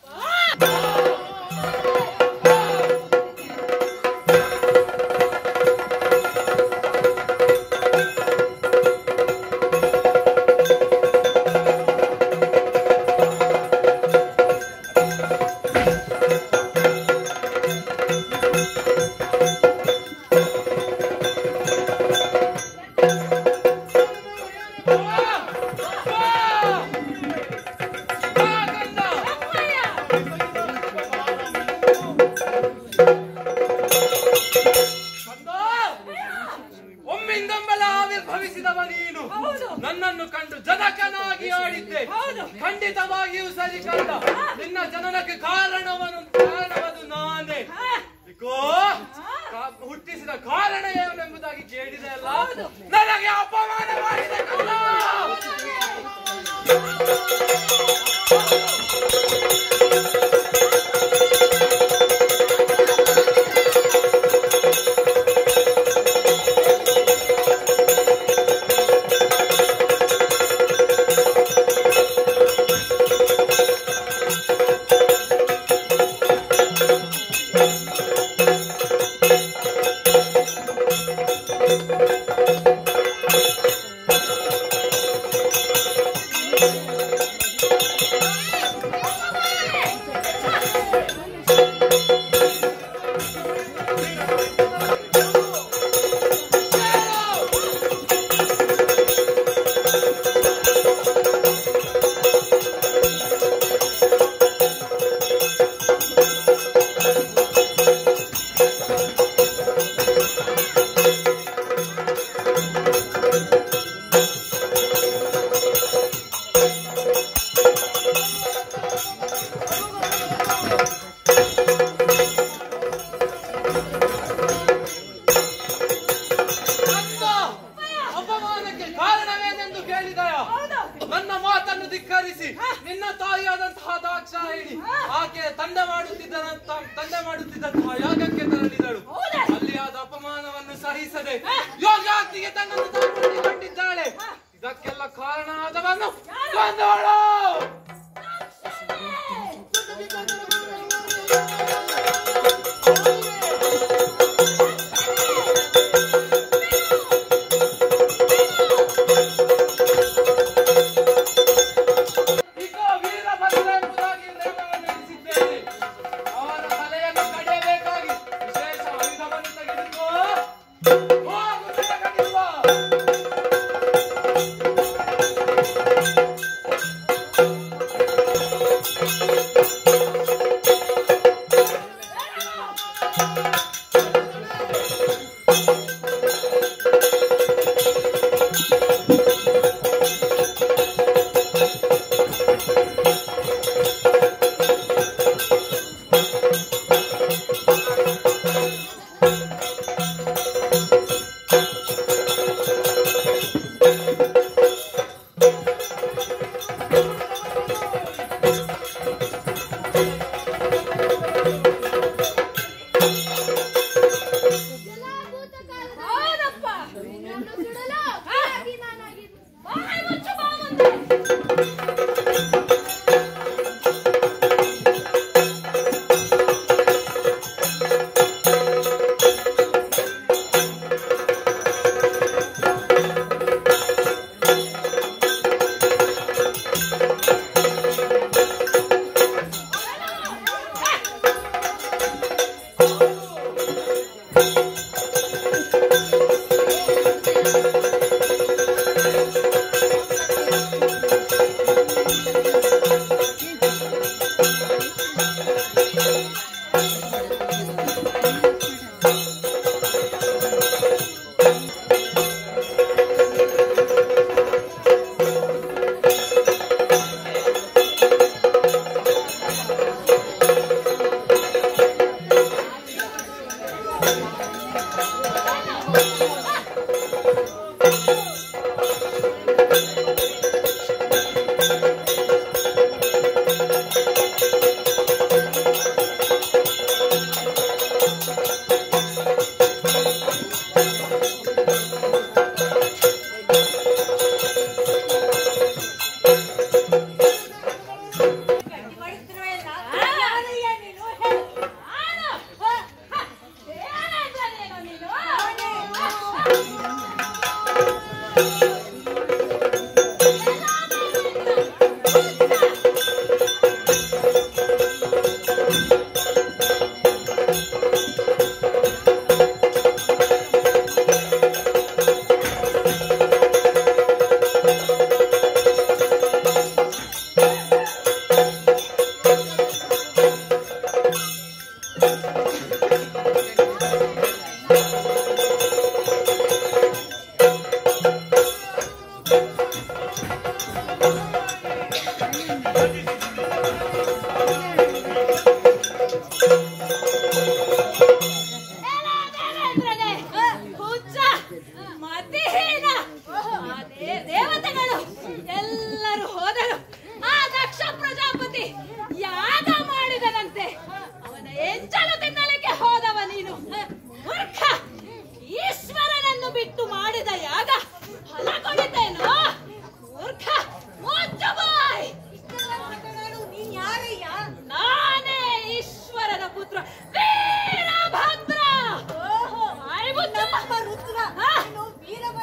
ಒಮ್ಮಿಂದೊಮ್ಮೆಲ ಆವಿರ್ಭವಿಸಿದವ ನೀನು ನನ್ನನ್ನು ಕಂಡು ಜನಕನಾಗಿ ಆಡಿದ್ದೆ ಖಂಡಿತವಾಗಿಯೂ ಸರಿ ಕಂಡ ನಿನ್ನ ಜನನಕ್ಕೆ ಕಾರಣವನ್ನು ಕಾರಣವದು ನಾನೇ ಇಕೋ ಕಾ- ಹುಟ್ಟಿಸಿದ ಕಾರಣ ಏನೆಂಬುದಾಗಿ ಕೇಳಿದೆ ಅಲ್ಲ ನನಗೆ ಅಪಮಾನ ಮಾಡಿದೆ ಕಂದ. ಹ ನನ್ನ ಅಪಮಾನಕ್ಕೆ ಕಾರಣವೇನೆಂದು ಕೇಳಿದಯ ನನ್ನ ಮಾತನ್ನು ಧಿಕ್ಕರಿಸಿ ನಿನ್ನ ತಾಯಿಯಾದಂತಹ ದಾಕ್ಷಾಯಿಣಿ ಆಕೆ ತಂಡ ಮಾಡುತ್ತಿದ್ದಂತ ತಂಡ ಮಾಡುತ್ತಿದ್ದಂತಹ ಯಾಗಕ್ಕೆ ತೆರಳಿದಳು ಅಲ್ಲಿ ಆದ ಅಪಮಾನವನ್ನು ಸಹಿಸದೆ ಯೋಗಾಗ್ತಿಗೆ ತನ್ನನ್ನು ತಾನು ಕಂಡಿದ್ದಾಳೆ ಇದಕ್ಕೆಲ್ಲ ಕಾರಣ ಆದವನು ಕೊಂದವಳು ಈಗ ವೀರಭದ್ರ ಎಂಬುದಾಗಿ ನೇಮವನ್ನು ಇರಿಸಿದ್ದೇನೆ ಅವನ ತಲೆಯನ್ನು ಕಡಿಯಬೇಕಾಗಿ ವಿಶೇಷ ಆಯುಧವನ್ನು ತೆಗೆದುಕೋ ಹೋಗು ಜಗದಿರುವ. ಹೌದಪ್ಪ ನಿನ್ನನ್ನು ಸುಡಲು ಅಪರಾಧಿ ನಾನಾಗಿದ್ದು. ಬಾಯಿ ಮುಚ್ಚು ಬಾ ಮುಂದೆ. ಹುಚ್ಚ ಮತಿಹೀನ ಆ ದೇ- ದೇವತೆಗಳು ಎಲ್ಲರೂ ಹೋದರು ಆ ದಕ್ಷ ಪ್ರಜಾಪತಿ ಯಾಗ ಮಾಡಿದನಂತೆ ಅವನ ಎಂಚಲು ತಿನ್ನಲಿಕ್ಕೆ ಹೋದವ ನೀನು ಮೂರ್ಖ ಈಶ್ವರನನ್ನು ಬಿಟ್ಟು ಮಾಡಿದ ಯಾಗ ಫಲ ಕೊಡಿತೇನೋ ಮೂರ್ಖ ಮುಚ್ಚು ಬಾಯ್ ನೀನ್ ಯಾರಯ್ಯ ನಾನೇ ಈಶ್ವರನ ಪುತ್ರ ವೀರಭದ್ರ ಓಹೋ ರುದ್ರ ವೀರಭದ್ರ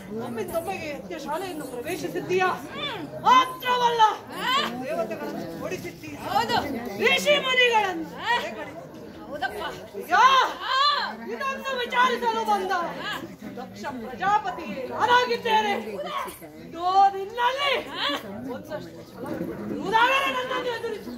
ಒಮ್ಮಿಂದೊಮ್ಮೆಗೆ ಯಜ್ಞ ಶಾಲೆಯನ್ನು ಪ್ರವೇಶಿಸಿದ್ದೀಯಾ ಮಾತ್ರವಲ್ಲ ದೇವತೆಗಳನ್ನು ಓಡಿಸಿದ್ದೀಯ ಹೌದು ಋಷಿ ಮುನಿಗಳನ್ನು ಹೌದಪ್ಪ ಯಾ ಇದನ್ನು ವಿಚಾರಿಸಲು ಬಂದ ದಕ್ಷ ಪ್ರಜಾಪತಿ ನಾನಾಗಿದ್ದೇನೆ ಇದೋ ನಿನ್ನಲ್ಲಿ ಒಂದಷ್ಟು ಛಲ ಇರುವುದಾದರೆ ನನ್ನನ್ನು ಎದುರಿಸು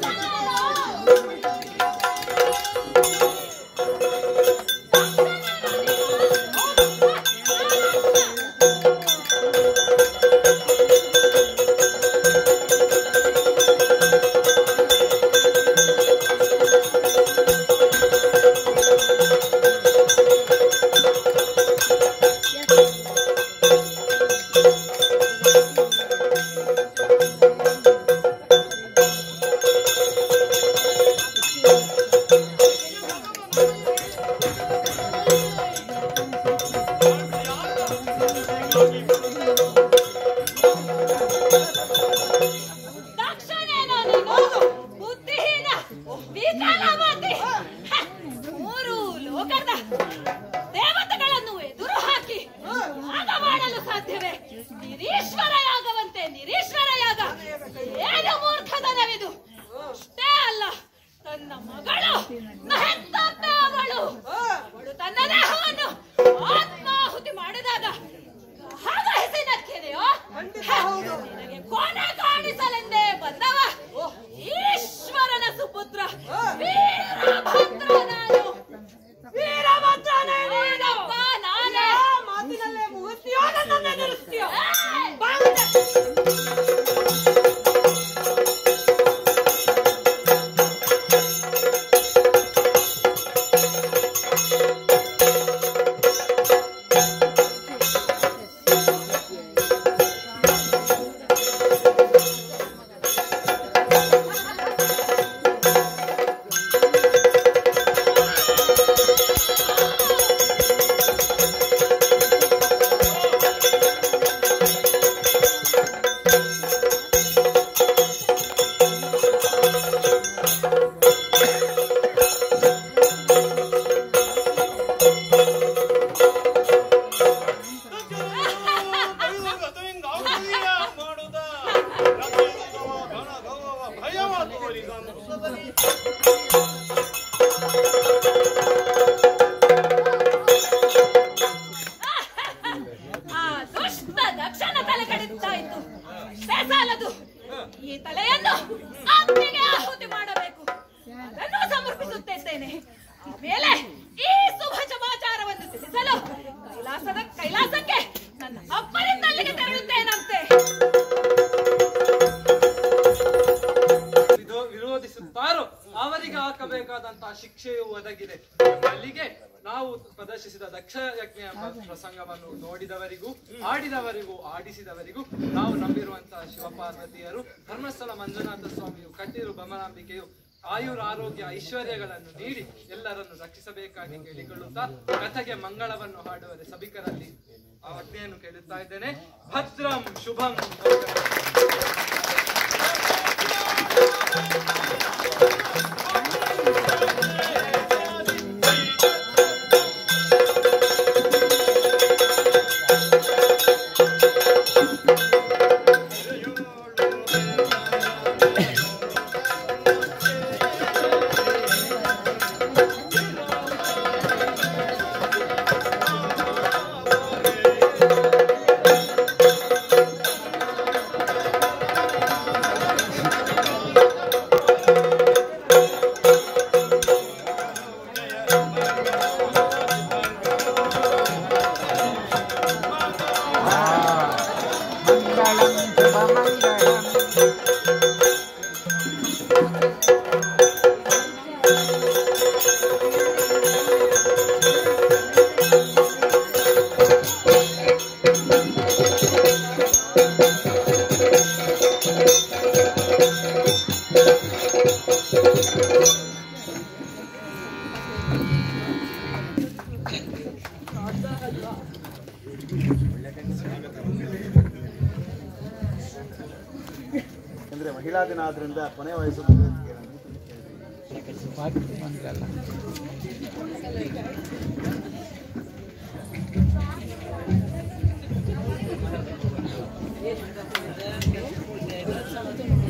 ದಕ್ಷನೇನೋ ನೀನು ಬುದ್ಧಿಹೀನ ವಿಕಲಮತಿ ಹ, ಮೂರು ಲೋಕದ ದೇವತೆಗಳನ್ನು ಎದುರು ಹಾಕಿ ಯಾಗ ಮಾಡಲು ಸಾಧ್ಯವೇ ನಿರೀಶ್ವರ ಯಾಗವಂತೆ ನಿರೀಶ್ವರ ಯಾಗ ಏನು ಮೂರ್ಖತನವಿದು ಅಷ್ಟೇ ಅಲ್ಲ ತನ್ನ ಮಗಳು ಮಹತ್ತೊಬ್ಬೆ ಅವಳು ಅವಳು ತನ್ನ ದೇಹವನ್ನು ಆತ್ಮಾಹುತಿ ಮಾಡಿದಾಗ ಹಾಗಹಿಸಿನಕ್ಕೆನೆಯೋ ನಿನಗೆ ಕೊನೆ ಕಾಣಿಸಲೆಂದೇ ಬಂದವ ಈಶ್ವರನ ಸುಪುತ್ರ ವೀರಭದ್ರ ನಾನು ವೀರಭದ್ರನೇ ನೀನು. ಹೌದಪ್ಪ, ನಾನೇ ಯಾ ಮಾತಿನಲ್ಲೇ ಮುಗಿಸ್ತೀಯೋ ನನ್ನನ್ನು ಎದುರಿಸ್ತೀಯೋ ಏಯ್! ಬಾಗುತ್ತ. ಆ ದುಷ್ಟ ದಕ್ಷನ ತಲೆ ಕಡಿತಾ ಇತ್ತು ಅಷ್ಟೇ ಸಾಲದು ಈ ತಲೆಯನ್ನು ಅಗ್ನಿಗೆ ಆಹುತಿ ಮಾಡಬೇಕು ಅದನ್ನು ಸಮರ್ಪಿಸುತ್ತಿದ್ದೇನೆ ಆಮೇಲೆ ಈ ಶುಭ ಸಮಾಚಾರವನ್ನು ತಿಳಿಸಲು ಕೈಲಾಸದ ಕೈಲಾಸಕ್ಕೆ ನನ್ನ ಅಪ್ಪನಿಂದ ಅಲ್ಲಿಗೆ ತೆರಳುತ್ತೇನಂತೆ ವಿರೋ- ವಿರೋಧಿಸುತ್ತಾರೋ ಅವರಿಗೆ ಹಾಕಬೇಕಾದಂತಹ ಶಿಕ್ಷೆಯು ಒದಗಿದೆ ಅಲ್ಲಿಗೆ ನಾವು ಪ್ರದರ್ಶಿಸಿದ ದಕ್ಷ ಯಜ್ಞ ಎಂಬ ಪ್ರಸಂಗವನ್ನು ನೋಡಿದವರಿಗೂ ಆಡಿದವರಿಗೂ ಆಡಿಸಿದವರಿಗೂ ನಾವು ನಂಬಿರುವಂತಹ ಶಿವಪಾರ್ವತಿಯರು ಧರ್ಮಸ್ಥಳ ಮಂಜುನಾಥ ಸ್ವಾಮಿಯು ಕಟ್ಟಿರು ಬಮನಾಂಬಿಕೆಯು ಆಯುರ ಆರೋಗ್ಯ ಐಶ್ವರ್ಯಗಳನ್ನು ನೀಡಿ ಎಲ್ಲರನ್ನು ರಕ್ಷಿಸಬೇಕಾಗಿ ಕೇಳಿಕೊಳ್ಳುತ್ತಾ ಕಥೆಗೆ ಮಂಗಳವನ್ನು ಹಾಡುವರೆ ಸಭಿಕರಲ್ಲಿ ಆ ಆಜ್ಞೆಯನ್ನು ಕೇಳುತ್ತಾ ಇದ್ದೇನೆ ಭದ್ರಂ ಶುಭಂ ಅಂದ್ರೆ ಮಹಿಳಾ ದಿನ ಆದ್ರಿಂದ ಕೊನೆ ವಯಸ್ಸು